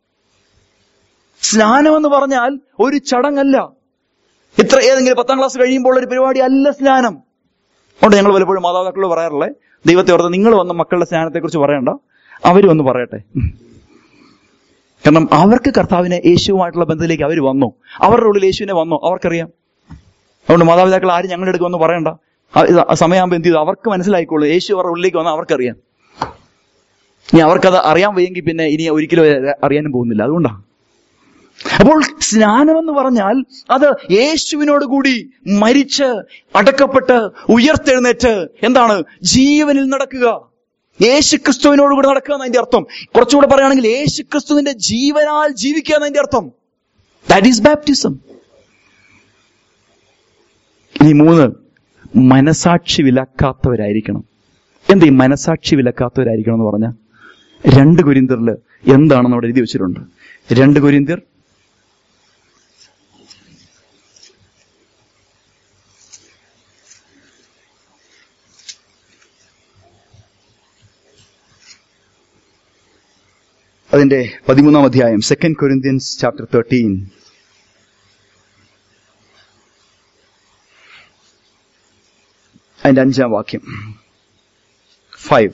സ്നാനം എന്ന് പറഞ്ഞാൽ ഒരു ചടങ്ങല്ല ഇത്ര ഏതെങ്കിലും പത്താം ക്ലാസ് കഴിയുമ്പോൾ ഒരു പരിപാടി അല്ല സ്നാനം അതുകൊണ്ട് ഞങ്ങൾ പലപ്പോഴും മാതാപിതാക്കളോട് പറയാറുള്ളത് ദൈവത്തെ ഓർത്ത് നിങ്ങൾ വന്ന മക്കളുടെ സ്നാനത്തെക്കുറിച്ച് പറയണ്ട അവർ വന്ന് പറയട്ടെ കാരണം അവർക്ക് കർത്താവിനെ യേശുവുമായിട്ടുള്ള ബന്ധത്തിലേക്ക് അവർ വന്നു അവരുടെ ഉള്ളിൽ യേശുവിനെ വന്നു അവർക്കറിയാം അതുകൊണ്ട് മാതാപിതാക്കൾ ആരും ഞങ്ങളുടെ അടുക്ക് വന്ന് പറയണ്ട ആ- ഇത് ആ സമയമാകുമ്പോൾ എന്ത് ചെയ്തു അവർക്ക് മനസ്സിലായിക്കോളൂ യേശു അവരുടെ ഉള്ളിലേക്ക് വന്നാൽ അവർക്കറിയാം ഇനി അവർക്കത് അറിയാൻ വയ്യെങ്കിൽ പിന്നെ ഇനി ഒരിക്കലും അത് അറിയാനും പോകുന്നില്ല അതുകൊണ്ടാണ് അപ്പോൾ സ്നാനം എന്ന് പറഞ്ഞാൽ അത് യേശുവിനോട് കൂടി മരിച്ച് അടക്കപ്പെട്ട് ഉയർത്തെഴുന്നേറ്റ് എന്താണ് ജീവനിൽ നടക്കുക യേശു ക്രിസ്തുവിനോട് കൂടി നടക്കുക എന്നതിന്റെ അർത്ഥം കുറച്ചുകൂടെ പറയുകയാണെങ്കിൽ യേശു ക്രിസ്തുവിന്റെ ജീവനാൽ ജീവിക്കുക എന്നതിന്റെ അർത്ഥം ദാറ്റ് ഈസ് ബാപ്റ്റിസം ഇനി മൂന്ന് മനസാക്ഷി വിലക്കാത്തവരായിരിക്കണം എന്ത് ഈ മനസാക്ഷി വിലക്കാത്തവരായിരിക്കണം എന്ന് പറഞ്ഞാൽ രണ്ട് കുരിന്തിറിൽ എന്താണെന്ന് അവിടെ എഴുതി വെച്ചിട്ടുണ്ട് രണ്ട് കുരിന്തിർ അതിന്റെ പതിമൂന്നാം അധ്യായം സെക്കൻഡ് കൊരിന്ത്യൻസ് ചാപ്റ്റർ തേർട്ടീൻ അതിന്റെ അഞ്ചാം വാക്യം ഫൈവ്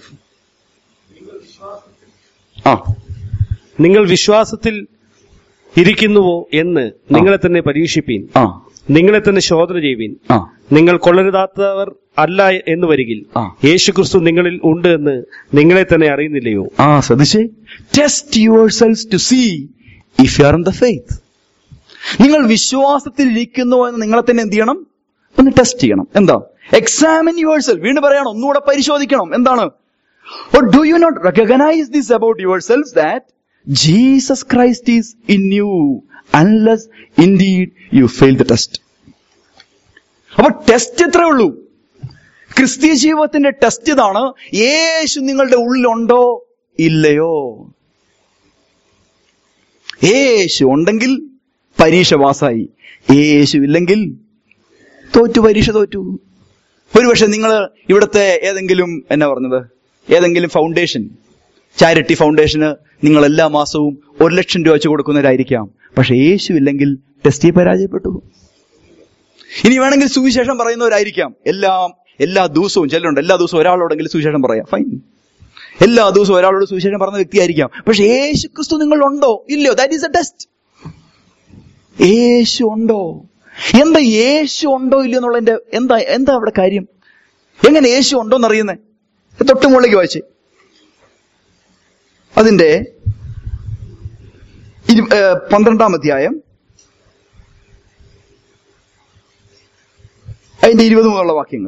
ആ നിങ്ങൾ വിശ്വാസത്തിൽ ഇരിക്കുന്നുവോ എന്ന് നിങ്ങളെ തന്നെ പരീക്ഷിപ്പീൻ ആ നിങ്ങളെ തന്നെ ശോധന ചെയ്യുവീൻ ആ നിങ്ങൾ കൊള്ളരുതാത്തവർ അല്ല എന്ന് വരികിൽ ആ. യേശു ക്രിസ്തു നിങ്ങളിൽ ഉണ്ട് എന്ന് നിങ്ങളെ തന്നെ അറിയുന്നില്ലയോ ആ ശ്രദ്ധിച്ചേ test yourselves to see if you are in the faith നിങ്ങൾ വിശ്വാസത്തിൽ ഇരിക്കുന്നു എന്ന് നിങ്ങളെ തന്നെ എന്ത് ചെയ്യണം ഒന്ന് ടെസ്റ്റ് ചെയ്യണം എന്താ എക്സാമിൻ യുവർ സെൽഫ് വീണ്ടും പറയണം ഒന്നുകൂടെ പരിശോധിക്കണം എന്താണ് do you not recognise this about yourself that Jesus Christ is in you unless indeed you fail the test അപ്പൊ ടെസ്റ്റ് എത്രേ ഉള്ളൂ ക്രിസ്തീയ ജീവിതത്തിന്റെ ടെസ്റ്റ് ഇതാണ് യേശു നിങ്ങളുടെ ഉള്ളിലുണ്ടോ ഇല്ലയോ യേശു ഉണ്ടെങ്കിൽ പരീക്ഷ പാസ്സായി യേശു ഇല്ലെങ്കിൽ തോറ്റു പരീക്ഷ തോറ്റു ഒരുപക്ഷെ നിങ്ങൾ ഇവിടുത്തെ ഏതെങ്കിലും എന്നാ പറഞ്ഞത് ഏതെങ്കിലും ഫൗണ്ടേഷൻ ചാരിറ്റി ഫൗണ്ടേഷന് നിങ്ങൾ എല്ലാ മാസവും ഒരു ലക്ഷം രൂപ വെച്ച് കൊടുക്കുന്നവരായിരിക്കാം പക്ഷെ യേശു ഇല്ലെങ്കിൽ ടെസ്റ്റിൽ പരാജയപ്പെട്ടു ഇനി വേണമെങ്കിൽ സുവിശേഷം പറയുന്നവരായിരിക്കാം എല്ലാം എല്ലാ ദിവസവും ചിലരുണ്ട് എല്ലാ ദിവസവും ഒരാളോടെങ്കിലും സുവിശേഷം പറയാം ഫൈൻ എല്ലാ ദിവസവും ഒരാളോട് സുവിശേഷം പറഞ്ഞ വ്യക്തിയായിരിക്കാം പക്ഷെ യേശു ക്രിസ്തു നിങ്ങളുണ്ടോ ഇല്ലയോ ദാറ്റ് ഈസ് എ ടെസ്റ്റ് യേശു ഉണ്ടോ എന്താ യേശു ഉണ്ടോ ഇല്ലയോ എന്നുള്ളതിന്റെ എന്താ എന്താ അവിടെ കാര്യം എങ്ങനെ യേശു ഉണ്ടോ എന്നറിയുന്നേ തൊട്ട് മുകളിലേക്ക് വായിച്ചേ അതിന്റെ ഇരു- ഏ, പന്ത്രണ്ടാം അധ്യായം അതിന്റെ ഇരുപത് മുതലുള്ള വാക്യങ്ങൾ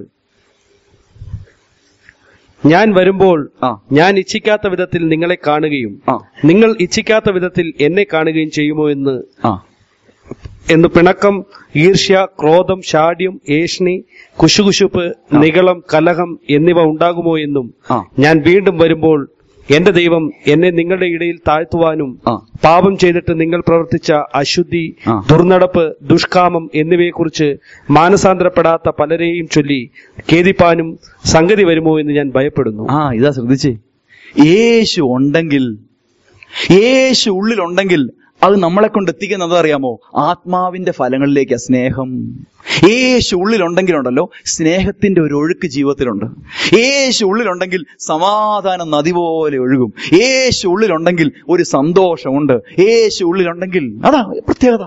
ഞാൻ വരുമ്പോൾ ആ ഞാൻ ഇച്ഛിക്കാത്ത വിധത്തിൽ നിങ്ങളെ കാണുകയും ആ നിങ്ങൾ ഇച്ഛിക്കാത്ത വിധത്തിൽ എന്നെ കാണുകയും ചെയ്യുമോ എന്ന് ആ എന്ന് പിണക്കം ഈർഷ്യ ക്രോധം ശാഠ്യം ഏഷ്ണി കുശുകുശുപ്പ് നികളം കലഹം എന്നിവ ഉണ്ടാകുമോ എന്നും ആ ഞാൻ വീണ്ടും വരുമ്പോൾ എന്റെ ദൈവം എന്നെ നിങ്ങളുടെ ഇടയിൽ താഴ്ത്തുവാനും ആ പാപം ചെയ്തിട്ട് നിങ്ങൾ പ്രവർത്തിച്ച അശുദ്ധി ആ. ദുർനടപ്പ് ദുഷ്കാമം എന്നിവയെക്കുറിച്ച് മാനസാന്തരപ്പെടാത്ത പലരെയും ചൊല്ലി ഖേദിപ്പാനും സംഗതി വരുമോ എന്ന് ഞാൻ ഭയപ്പെടുന്നു ആ ഇതാ ശ്രദ്ധിച്ചേ യേശു ഉണ്ടെങ്കിൽ യേശു ഉള്ളിലുണ്ടെങ്കിൽ അത് നമ്മളെ കൊണ്ട് എത്തിക്കുന്നത് അറിയാമോ ആത്മാവിന്റെ ഫലങ്ങളിലേക്ക് സ്നേഹം യേശു ഉള്ളിലുണ്ടെങ്കിലുണ്ടല്ലോ സ്നേഹത്തിന്റെ ഒരു ഒഴുക്ക് ജീവിതത്തിലുണ്ട് യേശു ഉള്ളിലുണ്ടെങ്കിൽ സമാധാനം നദി പോലെ ഒഴുകും യേശു ഉള്ളിലുണ്ടെങ്കിൽ ഒരു സന്തോഷമുണ്ട് യേശു ഉള്ളിലുണ്ടെങ്കിൽ അതാ പ്രത്യേകത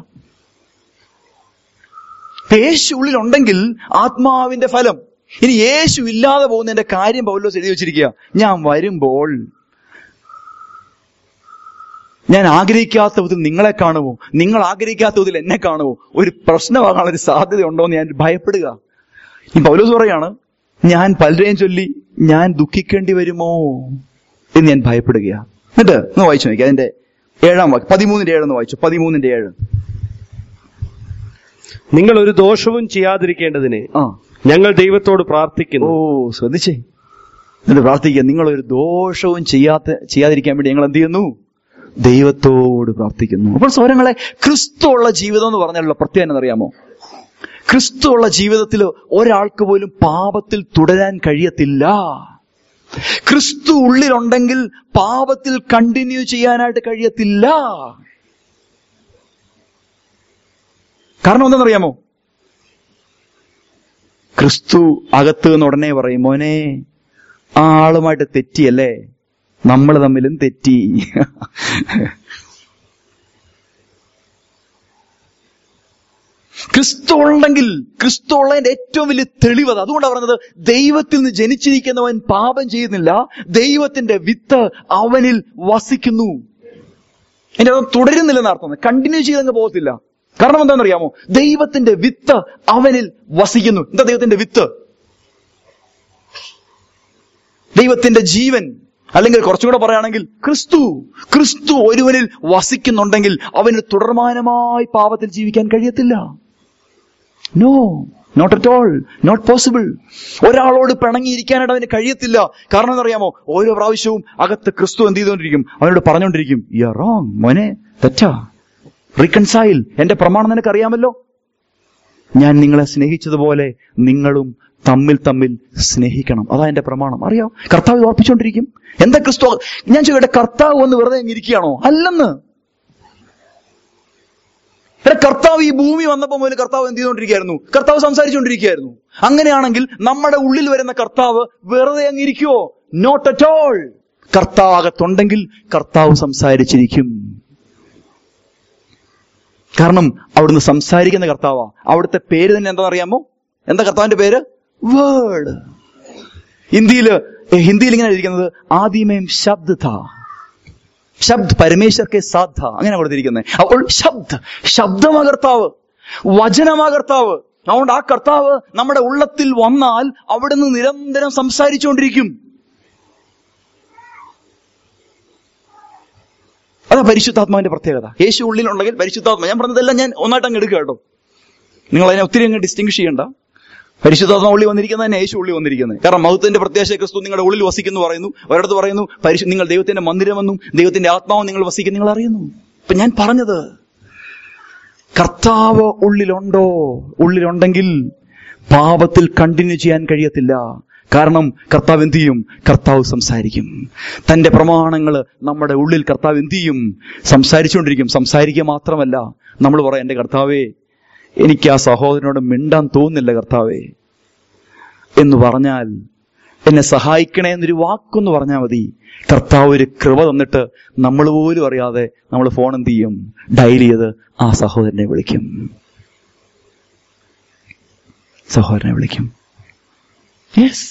യേശു ഉള്ളിലുണ്ടെങ്കിൽ ആത്മാവിന്റെ ഫലം ഇനി യേശു ഇല്ലാതെ പോകുന്നതിന്റെ കാര്യം പൗലോസ് എഴുതി വെച്ചിരിക്കുക ഞാൻ വരുമ്പോൾ ഞാൻ ആഗ്രഹിക്കാത്ത വിധത്തിൽ നിങ്ങളെ കാണുമോ നിങ്ങൾ ആഗ്രഹിക്കാത്ത വിധത്തിൽ എന്നെ കാണുമോ ഒരു പ്രശ്നമാകാനുള്ള ഒരു സാധ്യത ഉണ്ടോ എന്ന് ഞാൻ ഭയപ്പെടുക ഈ പൗലോസ് പറയാണ് ഞാൻ പലരെയും ചൊല്ലി ഞാൻ ദുഃഖിക്കേണ്ടി വരുമോ എന്ന് ഞാൻ ഭയപ്പെടുകയാ എന്നിട്ട് ഒന്ന് വായിച്ചു നോക്കി അതിന്റെ ഏഴാം വാക്യം പതിമൂന്നിന്റെ ഏഴെന്ന് വായിച്ചു പതിമൂന്നിന്റെ ഏഴ് നിങ്ങൾ ഒരു ദോഷവും ചെയ്യാതിരിക്കേണ്ടതിന് ആ ഞങ്ങൾ ദൈവത്തോട് ഓ പ്രാർത്ഥിക്കുന്നു ശ്രദ്ധിച്ചേ എന്നിട്ട് പ്രാർത്ഥിക്കുക നിങ്ങൾ ഒരു ദോഷവും ചെയ്യാത്ത ചെയ്യാതിരിക്കാൻ വേണ്ടി ഞങ്ങൾ എന്ത് ചെയ്യുന്നു ദൈവത്തോട് പ്രാർത്ഥിക്കുന്നു അപ്പോൾ സ്വരങ്ങളെ ക്രിസ്തു ഉള്ള ജീവിതം എന്ന് പറഞ്ഞാലുള്ള പ്രത്യേകത അറിയാമോ ക്രിസ്തു ഉള്ള ജീവിതത്തിൽ ഒരാൾക്ക് പോലും പാപത്തിൽ തുടരാൻ കഴിയത്തില്ല ക്രിസ്തു ഉള്ളിലുണ്ടെങ്കിൽ പാപത്തിൽ കണ്ടിന്യൂ ചെയ്യാനായിട്ട് കഴിയത്തില്ല കാരണം എന്തെന്നറിയാമോ ക്രിസ്തു അകത്ത് നിന്ന് ഉടനെ പറയും മോനെ ആ ആളുമായിട്ട് തെറ്റിയല്ലേ നമ്മൾ തമ്മിലും തെറ്റി ക്രിസ്തു ഉണ്ടെങ്കിൽ ക്രിസ്തു ഉള്ളതിന്റെ ഏറ്റവും വലിയ തെളിവത് അതുകൊണ്ടാണ് പറഞ്ഞത് ദൈവത്തിൽ നിന്ന് ജനിച്ചിരിക്കുന്നവൻ പാപം ചെയ്യുന്നില്ല ദൈവത്തിന്റെ വിത്ത് അവനിൽ വസിക്കുന്നു എന്റെ അത് തുടരുന്നില്ലെന്ന് അർത്ഥം കണ്ടിന്യൂ ചെയ്തങ്ങ് പോകത്തില്ല കാരണം എന്താണെന്നറിയാമോ ദൈവത്തിന്റെ വിത്ത് അവനിൽ വസിക്കുന്നു എന്താ ദൈവത്തിന്റെ വിത്ത് ദൈവത്തിന്റെ ജീവൻ അല്ലെങ്കിൽ കുറച്ചും കൂടെ പറയുകയാണെങ്കിൽ ക്രിസ്തു ക്രിസ്തു ഒരുവനിൽ വസിക്കുന്നുണ്ടെങ്കിൽ അവന് തുടർമാനമായി പാപത്തിൽ ജീവിക്കാൻ കഴിയത്തില്ല no not at all not possible ഒരാളോട് പിണങ്ങിയിരിക്കാനായിട്ട് അവന് കഴിയത്തില്ല കാരണം എന്നറിയാമോ ഓരോ പ്രാവശ്യവും അകത്ത് ക്രിസ്തു എന്ത് ചെയ്തുകൊണ്ടിരിക്കും അവനോട് പറഞ്ഞുകൊണ്ടിരിക്കും യു റോങ് മോനെ തെറ്റാ റീകൺസൈൽ എന്റെ പ്രമാണം നിനക്ക് അറിയാമല്ലോ ഞാൻ നിങ്ങളെ സ്നേഹിച്ചതുപോലെ നിങ്ങളും തമ്മിൽ തമ്മിൽ സ്നേഹിക്കണം അതാ എന്റെ പ്രമാണം അറിയാം കർത്താവ് ഓർപ്പിച്ചുകൊണ്ടിരിക്കും എന്താ ക്രിസ്തു ഞാൻ ചോദിക്കട്ടെ കർത്താവ് ഒന്ന് വെറുതെ അങ്ങ് ഇരിക്കുകയാണോ അല്ലെന്ന് എടാ കർത്താവ് ഈ ഭൂമി വന്നപ്പോൾ മുതൽ കർത്താവ് എന്ത് ചെയ്തുകൊണ്ടിരിക്കുകയായിരുന്നു കർത്താവ് സംസാരിച്ചുകൊണ്ടിരിക്കുകയായിരുന്നു അങ്ങനെയാണെങ്കിൽ നമ്മുടെ ഉള്ളിൽ വരുന്ന കർത്താവ് വെറുതെ അങ്ങ് ഇരിക്കുവോ നോട്ട് അറ്റ് ഓൾ കർത്താവ് അകത്തുണ്ടെങ്കിൽ കർത്താവ് സംസാരിച്ചിരിക്കും കാരണം അവിടുന്ന് സംസാരിക്കുന്ന കർത്താവാ അവിടുത്തെ പേര് തന്നെ എന്താണെന്ന് അറിയാമോ എന്താ കർത്താവിന്റെ പേര് വേർഡ് ഹിന്ദിയില് ഏ, ഹിന്ദിയിൽ ഇങ്ങനെ ഇരിക്കുന്നത് ആദിമയം ശബ്ദ ഥാ ശബ്ദ് പരമേശ്വർ കെ സാധ അങ്ങനെ കൊടുത്തിരിക്കുന്നത് അപ്പോൾ ശബ്ദ് ശബ്ദമാ കർത്താവ് വചനമാ കർത്താവ് അതുകൊണ്ട് ആ കർത്താവ് നമ്മുടെ ഉള്ളത്തിൽ വന്നാൽ അവിടുന്ന് നിരന്തരം സംസാരിച്ചുകൊണ്ടിരിക്കും അതാ പരിശുദ്ധാത്മാവിന്റെ പ്രത്യേകത യേശു ഉള്ളിലുണ്ടെങ്കിൽ പരിശുദ്ധാത്മ ഞാൻ പറഞ്ഞതെല്ലാം ഞാൻ ഒന്നായിട്ട് അങ്ങ് എടുക്കുക കേട്ടോ നിങ്ങൾ അതിനെ ഒത്തിരി അങ്ങ് ഡിസ്റ്റിങ്ഷ് ചെയ്യണ്ട പരിശുദ്ധാത്മ ഉള്ളി വന്നിരിക്കുന്നത് തന്നെ യേശു ഉള്ളി വന്നിരിക്കുന്നത് കാരണം മഹത്വത്തിന്റെ പ്രത്യാശ ക്രിസ്തു നിങ്ങളുടെ ഉള്ളിൽ വസിക്കുന്നു പറയുന്നു ഒരിടത്ത് പറയുന്നു പരിശു നിങ്ങൾ ദൈവത്തിന്റെ മന്ദിരമെന്നും ദൈവത്തിന്റെ ആത്മാവും നിങ്ങൾ വസിക്കും നിങ്ങൾ അറിയുന്നു ഇപ്പൊ ഞാൻ പറഞ്ഞത് കർത്താവ് ഉള്ളിലുണ്ടോ ഉള്ളിലുണ്ടെങ്കിൽ പാപത്തിൽ കണ്ടിന്യൂ ചെയ്യാൻ കഴിയത്തില്ല കാരണം കർത്താവ് എന്ത് ചെയ്യും കർത്താവ് സംസാരിക്കും തന്റെ പ്രമാണങ്ങൾ നമ്മുടെ ഉള്ളിൽ കർത്താവ് എന്ത് ചെയ്യും സംസാരിച്ചുകൊണ്ടിരിക്കും സംസാരിക്കുക മാത്രമല്ല നമ്മൾ പറയാം എന്റെ കർത്താവേ എനിക്ക് ആ സഹോദരനോട് മിണ്ടാൻ തോന്നുന്നില്ല കർത്താവേ എന്ന് പറഞ്ഞാൽ എന്നെ സഹായിക്കണേ എന്നൊരു വാക്കൊന്ന് പറഞ്ഞാൽ മതി കർത്താവ് ഒരു കൃപ തന്നിട്ട് നമ്മൾ പോലും അറിയാതെ നമ്മൾ ഫോൺ എന്ത് ചെയ്യും ഡയൽ ചെയ്ത് ആ സഹോദരനെ വിളിക്കും സഹോദരനെ വിളിക്കും യെസ്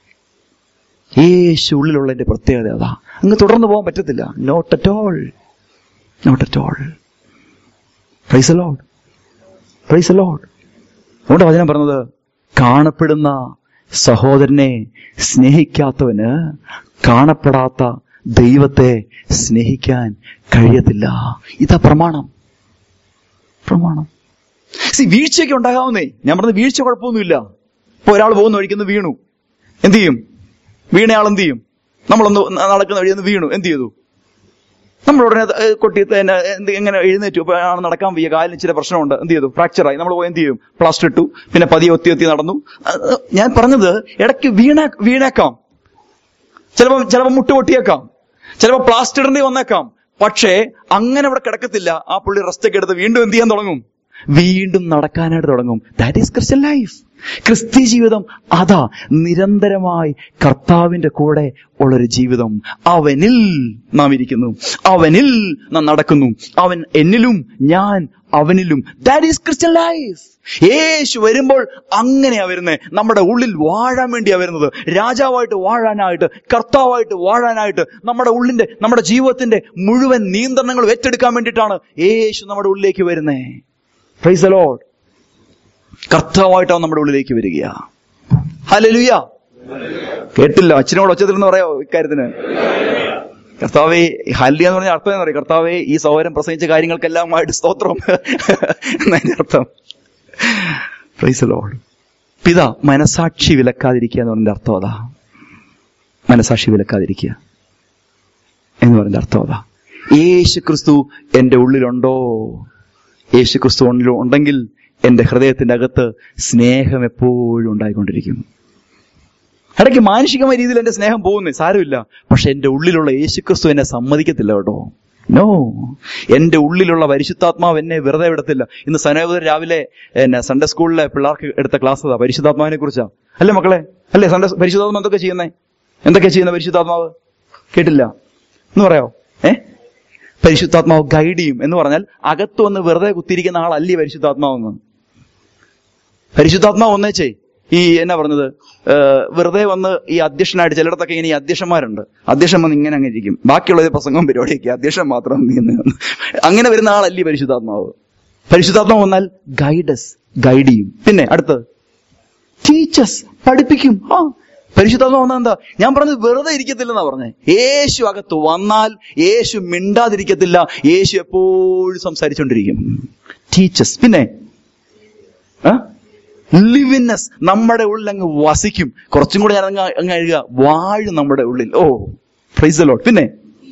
യേശു ഉള്ളിലുള്ളതിന്റെ പ്രത്യേകത അതാ അങ്ങ് തുടർന്ന് പോകാൻ പറ്റത്തില്ല not at all not at all praise Lord praise Lord അതുകൊണ്ട് വചനം പറഞ്ഞത് കാണപ്പെടുന്ന സഹോദരനെ സ്നേഹിക്കാത്തവന് കാണപ്പെടാത്ത ദൈവത്തെ സ്നേഹിക്കാൻ കഴിയത്തില്ല ഇതാ പ്രമാണം പ്രമാണം സി വീഴ്ചയൊക്കെ ഉണ്ടാകാവുന്നേ ഞാൻ പറഞ്ഞത് വീഴ്ച കുഴപ്പമൊന്നുമില്ല ഇപ്പൊ ഒരാൾ പോകുന്ന വഴിക്കൊന്ന് വീണു എന്ത് ചെയ്യും വീണയാൾ എന്ത് ചെയ്യും നമ്മളൊന്ന് നടക്കുന്ന വഴി ഒന്ന് വീണു എന്ത് ചെയ്തു നമ്മൾ ഉടനെ അത് കൊട്ടി തന്നെ എന്ത് എങ്ങനെ എഴുന്നേറ്റു ഇപ്പൊ ആണ് നടക്കാൻ വയ്യ കാലിന് ഇച്ചിരി പ്രശ്നമുണ്ട് എന്ത് ചെയ്തു ഫ്രാക്ചറായി നമ്മൾ പോയി എന്ത് ചെയ്യും പ്ലാസ്റ്റർ ഇട്ടു പിന്നെ പതിയെ ഒത്തി ഒത്തി നടന്നു അത് ഞാൻ പറഞ്ഞത് ഇടയ്ക്ക് വീണ വീണേക്കാം ചിലപ്പോൾ ചിലപ്പോൾ മുട്ട് പൊട്ടിയേക്കാം ചിലപ്പോൾ പ്ലാസ്റ്റർ ഇടേണ്ടി വന്നേക്കാം പക്ഷേ അങ്ങനെ അവിടെ കിടക്കത്തില്ല ആ പുള്ളി റെസ്റ്റ് ഒക്കെ എടുത്ത് വീണ്ടും എന്ത് ചെയ്യാൻ തുടങ്ങും വീണ്ടും നടക്കാനായിട്ട് തുടങ്ങും ദാറ്റ് ഈസ് ക്രിസ്ത്യൻ ലൈഫ് ക്രിസ്ത്യ ജീവിതം അതാ നിരന്തരമായി കർത്താവിന്റെ കൂടെ ഉള്ളൊരു ജീവിതം അവനിൽ നാം ഇരിക്കുന്നു അവനിൽ നാം നടക്കുന്നു അവൻ എന്നിലും ഞാൻ അവനിലും ദാറ്റ് ഈസ് ക്രിസ്ത്യൻ ലൈഫ് യേശു വരുമ്പോൾ അങ്ങനെയാ വരുന്നത് നമ്മുടെ ഉള്ളിൽ വാഴാൻ വേണ്ടിയാ വരുന്നത് രാജാവായിട്ട് വാഴാനായിട്ട് കർത്താവായിട്ട് വാഴാനായിട്ട് നമ്മുടെ ഉള്ളിന്റെ നമ്മുടെ ജീവിതത്തിന്റെ മുഴുവൻ നിയന്ത്രണങ്ങൾ ഏറ്റെടുക്കാൻ വേണ്ടിയിട്ടാണ് യേശു നമ്മുടെ ഉള്ളിലേക്ക് വരുന്നത് പ്രൈസ് ലോഡ് കർത്താവായിട്ടാണ് നമ്മുടെ ഉള്ളിലേക്ക് വരിക ഹലലുയ കേട്ടില്ല അച്ഛനോട് ഒച്ചത്തിലെന്ന് പറയാോ ഇക്കാര്യത്തിന് കർത്താവെ ഹല്യ എന്ന് പറഞ്ഞ അർത്ഥം എന്താ പറയുക കർത്താവെ ഈ സൗകര്യം പ്രസംഗിച്ച കാര്യങ്ങൾക്കെല്ലാമായിട്ട് സ്തോത്രം എന്നതിന്റെ അർത്ഥം പ്രൈസ് ലോഡ് പിതാ മനസാക്ഷി വിലക്കാതിരിക്കുക എന്ന് പറഞ്ഞ അർത്ഥം അതാ മനസാക്ഷി വിലക്കാതിരിക്കുക എന്ന് പറഞ്ഞ അർത്ഥം അതാ യേശു ക്രിസ്തു എന്റെ ഉള്ളിലുണ്ടോ യേശു ക്രിസ്തു ഉള്ളിൽ ഉണ്ടെങ്കിൽ എന്റെ ഹൃദയത്തിന്റെ അകത്ത് സ്നേഹം എപ്പോഴും ഉണ്ടായിക്കൊണ്ടിരിക്കും ഇടയ്ക്ക് മാനുഷികമായ രീതിയിൽ എന്റെ സ്നേഹം പോകുന്നേ സാരമില്ല പക്ഷെ എന്റെ ഉള്ളിലുള്ള യേശുക്രിസ്തു എന്നെ സമ്മതിക്കത്തില്ല കേട്ടോ നോ എന്റെ ഉള്ളിലുള്ള പരിശുദ്ധാത്മാവ് എന്നെ വെറുതെ വിടത്തില്ല ഇന്ന് സനോദർ രാവിലെ എന്നെ സൺഡേ സ്കൂളിലെ പിള്ളേർക്ക് എടുത്ത ക്ലാസ് അതാ പരിശുദ്ധാത്മാവിനെ കുറിച്ചാ അല്ലേ മക്കളെ അല്ലേ സൺഡേ പരിശുദ്ധാത്മാവ് എന്തൊക്കെ ചെയ്യുന്നേ എന്തൊക്കെയാ ചെയ്യുന്ന പരിശുദ്ധാത്മാവ് കേട്ടില്ല എന്ന് പറയാോ ഏ പരിശുദ്ധാത്മാവ് ഗൈഡ് ചെയ്യും എന്ന് പറഞ്ഞാൽ അകത്ത് വന്ന് വെറുതെ കുത്തിയിരിക്കുന്ന ആളല്ലേ പരിശുദ്ധാത്മാവെന്ന് പരിശുദ്ധാത്മാവ് ഒന്നേച്ചേ ഈ എന്നാ പറഞ്ഞത് ഏ, വെറുതെ വന്ന് ഈ അധ്യക്ഷനായിട്ട് ചിലയിടത്തൊക്കെ ഇങ്ങനെ ഈ അധ്യക്ഷന്മാരുണ്ട് അധ്യക്ഷൻ വന്ന് ഇങ്ങനെ അങ്ങ് ഇരിക്കും ബാക്കിയുള്ളത് പ്രസംഗവും പരിപാടിയൊക്കെ അധ്യക്ഷൻ മാത്രം നീന്ന് അങ്ങനെ വരുന്ന ആളല്ലേ പരിശുദ്ധാത്മാവ് പരിശുദ്ധാത്മാവ് വന്നാൽ ഗൈഡസ് ഗൈഡ് ചെയ്യും പിന്നെ അടുത്തത് ടീച്ചേഴ്സ് പഠിപ്പിക്കും ആ പരിശുദ്ധാത്മാവ് വന്നാൽ എന്താ ഞാൻ പറഞ്ഞത് വെറുതെ ഇരിക്കത്തില്ലെന്നാ പറഞ്ഞേ യേശു അകത്ത് വന്നാൽ യേശു മിണ്ടാതിരിക്കത്തില്ല യേശു എപ്പോഴും സംസാരിച്ചുകൊണ്ടിരിക്കും ടീച്ചേഴ്സ് പിന്നെ ലിവിനെസ് നമ്മുടെ ഉള്ളിൽ അങ്ങ് വസിക്കും കുറച്ചും കൂടെ ഞാൻ അങ്ങ് അങ്ങ് എഴുതുക വാഴും നമ്മുടെ ഉള്ളിൽ ഓ പ്രൈസ് ലോട്ട് പിന്നെ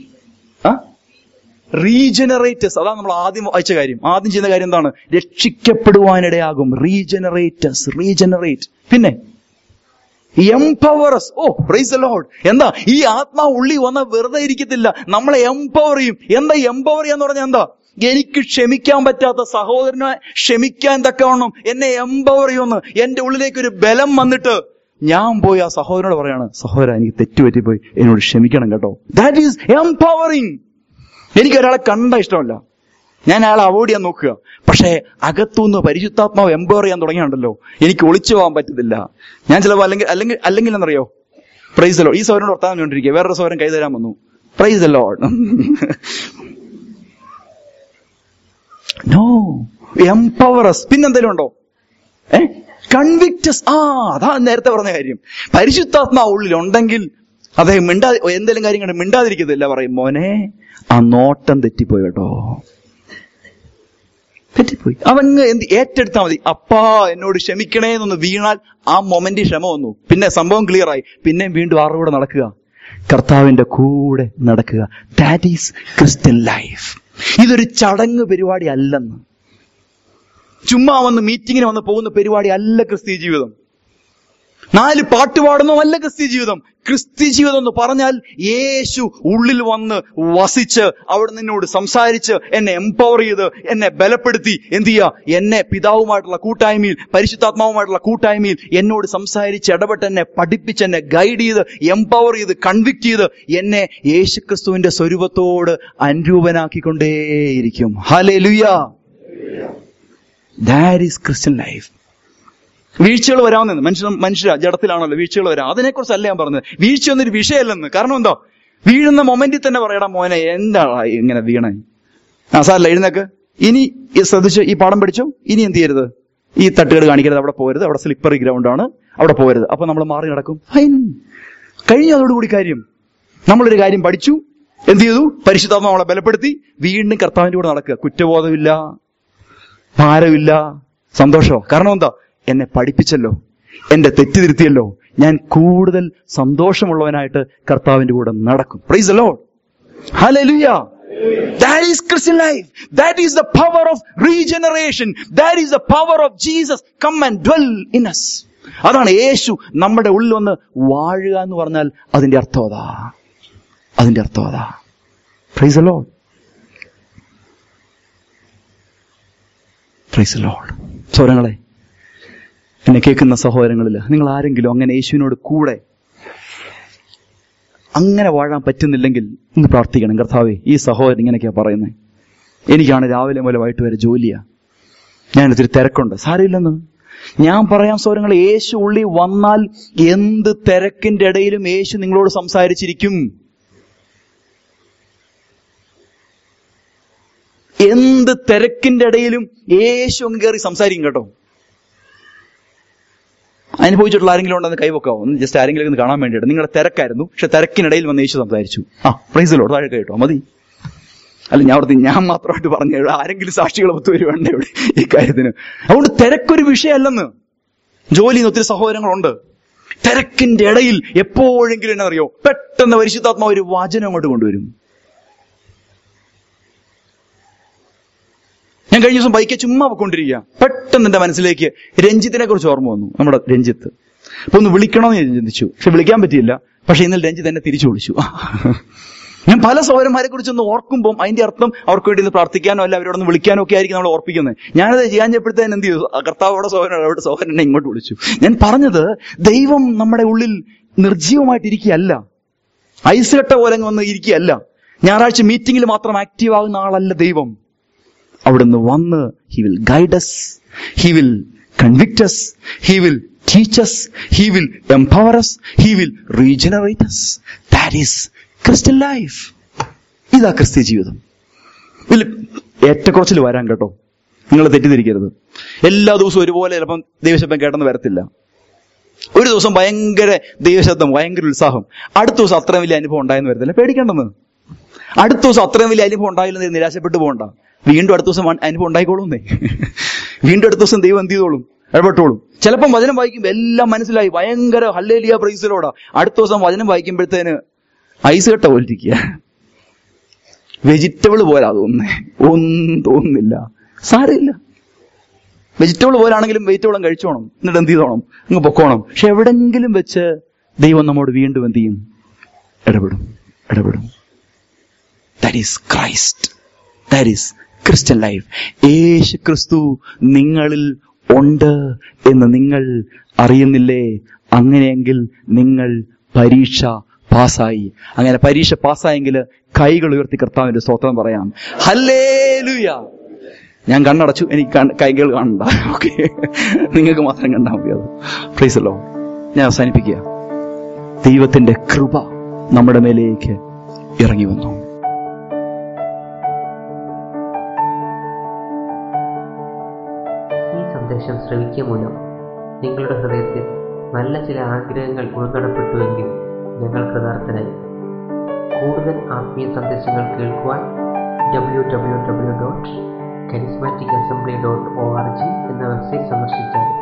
റീജനറേറ്റേഴ്സ് അതാണ് നമ്മൾ ആദ്യം വായിച്ച കാര്യം ആദ്യം ചെയ്യുന്ന കാര്യം എന്താണ് രക്ഷിക്കപ്പെടുവാനിടയാകും റീജനറേറ്റേഴ്സ് റീജനറേറ്റ് പിന്നെ എംപവർസ് ഓ പ്രൈസ് ലോഡ് എന്താ ഈ ആത്മാവ് ഉള്ളി വന്ന വെറുതെ ഇരിക്കത്തില്ല നമ്മളെ എംപവർ ചെയ്യും എന്താ എംപവർ ചെയ്യാന്ന് പറഞ്ഞാൽ എന്താ എനിക്ക് ക്ഷമിക്കാൻ പറ്റാത്ത സഹോദരനെ ക്ഷമിക്കാൻ തക്കവണ്ണം എന്നെ എംപവർ ചെയ്യുമെന്ന് എന്റെ ഉള്ളിലേക്ക് ഒരു ബലം വന്നിട്ട് ഞാൻ പോയി ആ സഹോദരനോട് പറയാണ് സഹോദര എനിക്ക് തെറ്റുപറ്റിപ്പോയി എന്നോട് ക്ഷമിക്കണം കേട്ടോ ദാറ്റ് ഈസ് എംപവറിങ് എനിക്ക് ഒരാളെ കണ്ട ഇഷ്ടമല്ല ഞാൻ അയാളെ അവോയ്ഡ് ചെയ്യാൻ നോക്കുക പക്ഷേ അകത്തുനിന്ന് പരിശുദ്ധാത്മാവ് എംപവർ ചെയ്യാൻ തുടങ്ങിയുണ്ടല്ലോ എനിക്ക് ഒളിച്ചു പോകാൻ പറ്റുന്നില്ല ഞാൻ ചിലപ്പോൾ അല്ലെങ്കിൽ അല്ലെങ്കിൽ അല്ലെങ്കിൽ എന്നറിയോ പ്രൈസ് ലോ ഈ സൗരനോട് വർത്താനം കൊണ്ടിരിക്കുക വേറൊരു സൗരൻ കൈ തരാൻ വന്നു പ്രൈസ് ലോ നോ എംപവറസ് പിന്നെന്തെങ്കിലും ഉണ്ടോ ഏ കൺവിക്റ്റസ് ആ അതാ നേരത്തെ പറഞ്ഞ കാര്യം പരിശുദ്ധാത്മാവ് ഉള്ളിൽ ഉണ്ടെങ്കിൽ അദ്ദേഹം മിണ്ടാ എന്തെങ്കിലും കാര്യം കണ്ട് മിണ്ടാതിരിക്കത്തില്ല പറയും മോനെ ആ നോട്ടം തെറ്റിപ്പോയി കേട്ടോ തെറ്റിപ്പോയി അവങ്ങ് എന്ത് ഏറ്റെടുത്താൽ മതി അപ്പാ എന്നോട് ക്ഷമിക്കണേ എന്നൊന്ന് വീണാൽ ആ മൊമെന്റ് ക്ഷമ വന്നു പിന്നെ സംഭവം ക്ലിയർ ആയി പിന്നെയും വീണ്ടും ആരുടെ കൂടെ നടക്കുക കർത്താവിന്റെ കൂടെ നടക്കുക ദാറ്റ് ഈസ് ക്രിസ്ത്യൻ ലൈഫ് ഇതൊരു ചടങ്ങ് പരിപാടി അല്ലെന്ന് ചുമ്മാ വന്ന് മീറ്റിങ്ങിന് വന്ന് പോകുന്ന പരിപാടി അല്ല ക്രിസ്തീയ ജീവിതം നാല് പാട്ട് പാടുന്നതല്ല ക്രിസ്ത്യ ജീവിതം ക്രിസ്ത്യ ജീവിതം എന്ന് പറഞ്ഞാൽ യേശു ഉള്ളിൽ വന്ന് വസിച്ച് അവിടെ നിന്നോട് സംസാരിച്ച് എന്നെ എംപവർ ചെയ്ത് എന്നെ ബലപ്പെടുത്തി എന്ത് ചെയ്യുക എന്നെ പിതാവുമായിട്ടുള്ള കൂട്ടായ്മയിൽ പരിശുദ്ധാത്മാവുമായിട്ടുള്ള കൂട്ടായ്മയിൽ എന്നോട് സംസാരിച്ച് ഇടപെട്ട് എന്നെ പഠിപ്പിച്ച് എന്നെ ഗൈഡ് ചെയ്ത് എംപവർ ചെയ്ത് കൺവിക്ട് ചെയ്ത് എന്നെ യേശുക്രിസ്തുവിന്റെ സ്വരൂപത്തോട് അനുരൂപനാക്കിക്കൊണ്ടേയിരിക്കും ഹലേ ലുയ ദാറ്റ് ഈസ് ക്രിസ്ത്യൻ ലൈഫ് വീഴ്ചകൾ വരാമെന്ന് മനുഷ്യ മനുഷ്യ ജഡത്തിലാണല്ലോ വീഴ്ചകൾ വരാം അതിനെക്കുറിച്ചല്ല ഞാൻ പറഞ്ഞത് വീഴ്ച ഒന്നൊരു വിഷയമല്ലെന്ന് കാരണം എന്തോ വീഴുന്ന മൊമെന്റിൽ തന്നെ പറയടാ മോനെ എന്താ ഇങ്ങനെ വീണേ ആ സാറല്ല എഴുന്നേക്ക് ഇനി ഈ ശ്രദ്ധിച്ച് ഈ പാഠം പഠിച്ചോ ഇനി എന്ത് ചെയ്യരുത് ഈ തട്ടുകേട് കാണിക്കരുത് അവിടെ പോരുത് അവിടെ സ്ലിപ്പറി ഗ്രൗണ്ട് ആണ് അവിടെ പോരുത് അപ്പൊ നമ്മൾ മാറി നടക്കും ഫൈൻ കഴിഞ്ഞ അതോടുകൂടി കാര്യം നമ്മളൊരു കാര്യം പഠിച്ചു എന്ത് ചെയ്തു പരിശുദ്ധാത്മ നമ്മളെ ബലപ്പെടുത്തി വീണ്ടും കർത്താവിന്റെ കൂടെ നടക്കുക കുറ്റബോധമില്ല ഭാരമില്ല സന്തോഷമോ കാരണം എന്താ എന്നെ പഠിപ്പിച്ചല്ലോ എന്റെ തെറ്റ് തിരുത്തിയല്ലോ ഞാൻ കൂടുതൽ സന്തോഷമുള്ളവനായിട്ട് കർത്താവിന്റെ കൂടെ നടക്കും praise Lord hallelujah That is Christian life. That is the power of regeneration. That is the power of Jesus. Come and dwell in us. അതാണ് യേശു നമ്മുടെ ഉള്ളിൽ വന്ന് വാഴുക എന്ന് പറഞ്ഞാൽ അതിന്റെ അർത്ഥം അതാ അതിന്റെ അർത്ഥം അതാ പ്രൈസ് ലോഡ് പ്രൈസ് ലോഡ് സ്വരങ്ങളെ എന്നെ കേൾക്കുന്ന സഹോദരങ്ങളിൽ നിങ്ങൾ ആരെങ്കിലും അങ്ങനെ യേശുവിനോട് കൂടെ അങ്ങനെ വാഴാൻ പറ്റുന്നില്ലെങ്കിൽ ഇന്ന് പ്രാർത്ഥിക്കണം കർത്താവേ ഈ സഹോദരൻ ഇങ്ങനെയൊക്കെയാ പറയുന്നത് എനിക്കാണ് രാവിലെ മുതൽ വൈകിട്ട് വരെ ജോലിയാ ഞാൻ ഇത്തിരി തിരക്കുണ്ട് സാരമില്ലെന്ന് ഞാൻ പറയാം സൗരങ്ങൾ യേശു ഉള്ളി വന്നാൽ എന്ത് തിരക്കിന്റെ ഇടയിലും യേശു നിങ്ങളോട് സംസാരിച്ചിരിക്കും എന്ത് തിരക്കിന്റെ ഇടയിലും യേശു അങ്ങ് കയറി സംസാരിക്കും കേട്ടോ അനുഭവിച്ചിട്ടുള്ള ആരെങ്കിലും ഉണ്ടെന്ന് കൈവക്കാവോ ഒന്ന് ജസ്റ്റ് ആരെങ്കിലും ഒന്ന് കാണാൻ വേണ്ടിയിട്ട് നിങ്ങളുടെ തിരക്കായിരുന്നു പക്ഷെ തിരക്കിനിടയിൽ വന്ന് യേശു സംസാരിച്ചു ആ പ്രൈസിലോ താഴെ കേട്ടോ മതി അല്ല ഞാൻ ഓർത്തി ഞാൻ മാത്രമായിട്ട് പറഞ്ഞു ഇവിടെ ആരെങ്കിലും സാക്ഷികൾ ഒത്തു വരുവാണ്ട് ഇവിടെ ഈ കാര്യത്തിന് അതുകൊണ്ട് തിരക്കൊരു വിഷയമല്ലെന്ന് ജോലി ചെയ്യുന്ന ഒത്തിരി സഹോദരങ്ങളുണ്ട് തിരക്കിന്റെ ഇടയിൽ എപ്പോഴെങ്കിലും എന്നാ അറിയോ പെട്ടെന്ന് പരിശുദ്ധാത്മാവ് ഒരു വചനം അങ്ങോട്ട് കൊണ്ടുവരും ഞാൻ കഴിഞ്ഞ ദിവസം ബൈക്ക് ചുമ്മാ പോയിക്കൊണ്ടിരിക്കുക പെട്ടെന്ന് എന്റെ മനസ്സിലേക്ക് രഞ്ജിത്തിനെ കുറിച്ച് ഓർമ്മ വന്നു നമ്മുടെ രഞ്ജിത്ത് അപ്പൊ ഒന്ന് വിളിക്കണമെന്ന് ഞാൻ ചിന്തിച്ചു പക്ഷെ വിളിക്കാൻ പറ്റിയില്ല പക്ഷെ ഇന്നലെ രഞ്ജിത്ത് എന്നെ തിരിച്ചു വിളിച്ചു ഞാൻ പല സൗരന്മാരെ കുറിച്ചൊന്ന് ഓർക്കുമ്പോൾ അതിന്റെ അർത്ഥം അവർക്ക് വേണ്ടി ഒന്ന് പ്രാർത്ഥിക്കാനോ അല്ല അവരോടൊന്ന് വിളിക്കാനോ ഒക്കെ ആയിരിക്കും നമ്മൾ ഓർപ്പിക്കുന്നത് ഞാനത് ചെയ്യാൻ ചെപ്പോഴത്തേന് എന്ത് ചെയ്തു ആ കർത്താവോടെ സൗരൻ അവിടെ സൗരൻ എന്നെ ഇങ്ങോട്ട് വിളിച്ചു ഞാൻ പറഞ്ഞത് ദൈവം നമ്മുടെ ഉള്ളിൽ നിർജീവമായിട്ടിരിക്കുകയല്ല ഐസ് കട്ട പോലെ അങ്ങ് വന്ന് ഇരിക്കുകയല്ല ഞായറാഴ്ച മീറ്റിംഗിൽ മാത്രം ആക്റ്റീവ് ആകുന്ന ആളല്ല ദൈവം അവിടുന്ന് വന്ന് he will guide us he will convict us he will teach us, He will empower us, He will regenerate us. That is Christian life. ഇതാ ക്രിസ്ത്യ ജീവിതം ഇതിൽ ഏറ്റക്കുറച്ചിൽ വരാൻ കേട്ടോ നിങ്ങൾ തെറ്റിദ്ധരിക്കരുത് എല്ലാ ദിവസവും ഒരുപോലെ ചിലപ്പം ദൈവശബ്ദം കേട്ടെന്ന് വരത്തില്ല ഒരു ദിവസം ഭയങ്കര ദൈവശബ്ദം ഭയങ്കര ഉത്സാഹം അടുത്ത ദിവസം അത്രയും വലിയ അനുഭവം ഉണ്ടായെന്ന് വരത്തില്ല പേടിക്കേണ്ടെന്ന് അടുത്ത ദിവസം അത്രയും വലിയ അനുഭവം ഉണ്ടായില്ലെന്ന് നിരാശപ്പെട്ടു പോകണ്ട വീണ്ടും അടുത്ത ദിവസം അൻ- അനുഭവം ഉണ്ടായിക്കോളൂന്നേ വീണ്ടും അടുത്ത ദിവസം ദൈവം എന്ത് ചെയ്തോളും ഇടപെട്ടോളും ചിലപ്പം വചനം വായിക്കുമ്പോൾ എല്ലാം മനസ്സിലായി ഭയങ്കര ഹല്ലേലിയ പ്രൈസിലോടാ അടുത്ത ദിവസം വചനം വായിക്കുമ്പോഴത്തേന് ഐസ് കെട്ട പോലിരിക്കുക വെജിറ്റബിൾ പോലാ തോന്നുന്നേ ഒന്നും തോന്നുന്നില്ല സാരമില്ല വെജിറ്റബിൾ പോലാണെങ്കിലും വെജിറ്റബിളും കഴിച്ചോണം എന്നിട്ട് എന്ത് ചെയ്തോണം അങ്ങ് പൊക്കോണം പക്ഷെ എവിടെങ്കിലും വെച്ച് ദൈവം നമ്മോട് വീണ്ടും എന്ത് ചെയ്യും ഇടപെടും ഇടപെടും that is Christ that is Christian life യേശു ക്രിസ്തു നിങ്ങളിൽ ഉണ്ട് എന്ന് നിങ്ങൾ അറിയുന്നില്ലേ അങ്ങനെയെങ്കിൽ നിങ്ങൾ പരീക്ഷ പാസ്സായി അങ്ങനെ പരീക്ഷ പാസ്സായെങ്കിൽ കൈകൾ ഉയർത്തി കർത്താവിന്റെ സ്തോത്രം പറയാം ഹല്ലേലൂയ ഞാൻ കണ്ണടച്ചു എനിക്ക് കണ്ണ് കൈകൾ കാണണ്ട ഓക്കെ നിങ്ങൾക്ക് മാത്രം കണ്ടാൽ മതി അത് പ്ലീസല്ലോ ഞാൻ അവസാനിപ്പിക്കുക ദൈവത്തിന്റെ കൃപ നമ്മുടെ മേലേക്ക് ഇറങ്ങി വന്നു ഈ സന്ദേശം ശ്രവിക്കുക മൂലം നിങ്ങളുടെ ഹൃദയത്തിൽ നല്ല ചില ആഗ്രഹങ്ങൾ ഉൾക്കടപ്പെട്ടുവെങ്കിൽ ഞങ്ങൾ കൃതാർത്ഥരായി കൂടുതൽ ആത്മീയ സന്ദേശങ്ങൾ കേൾക്കുവാൻ W W W dot charismatic assembly dot O R G എന്ന വെബ്സൈറ്റ് സന്ദർശിച്ചാൽ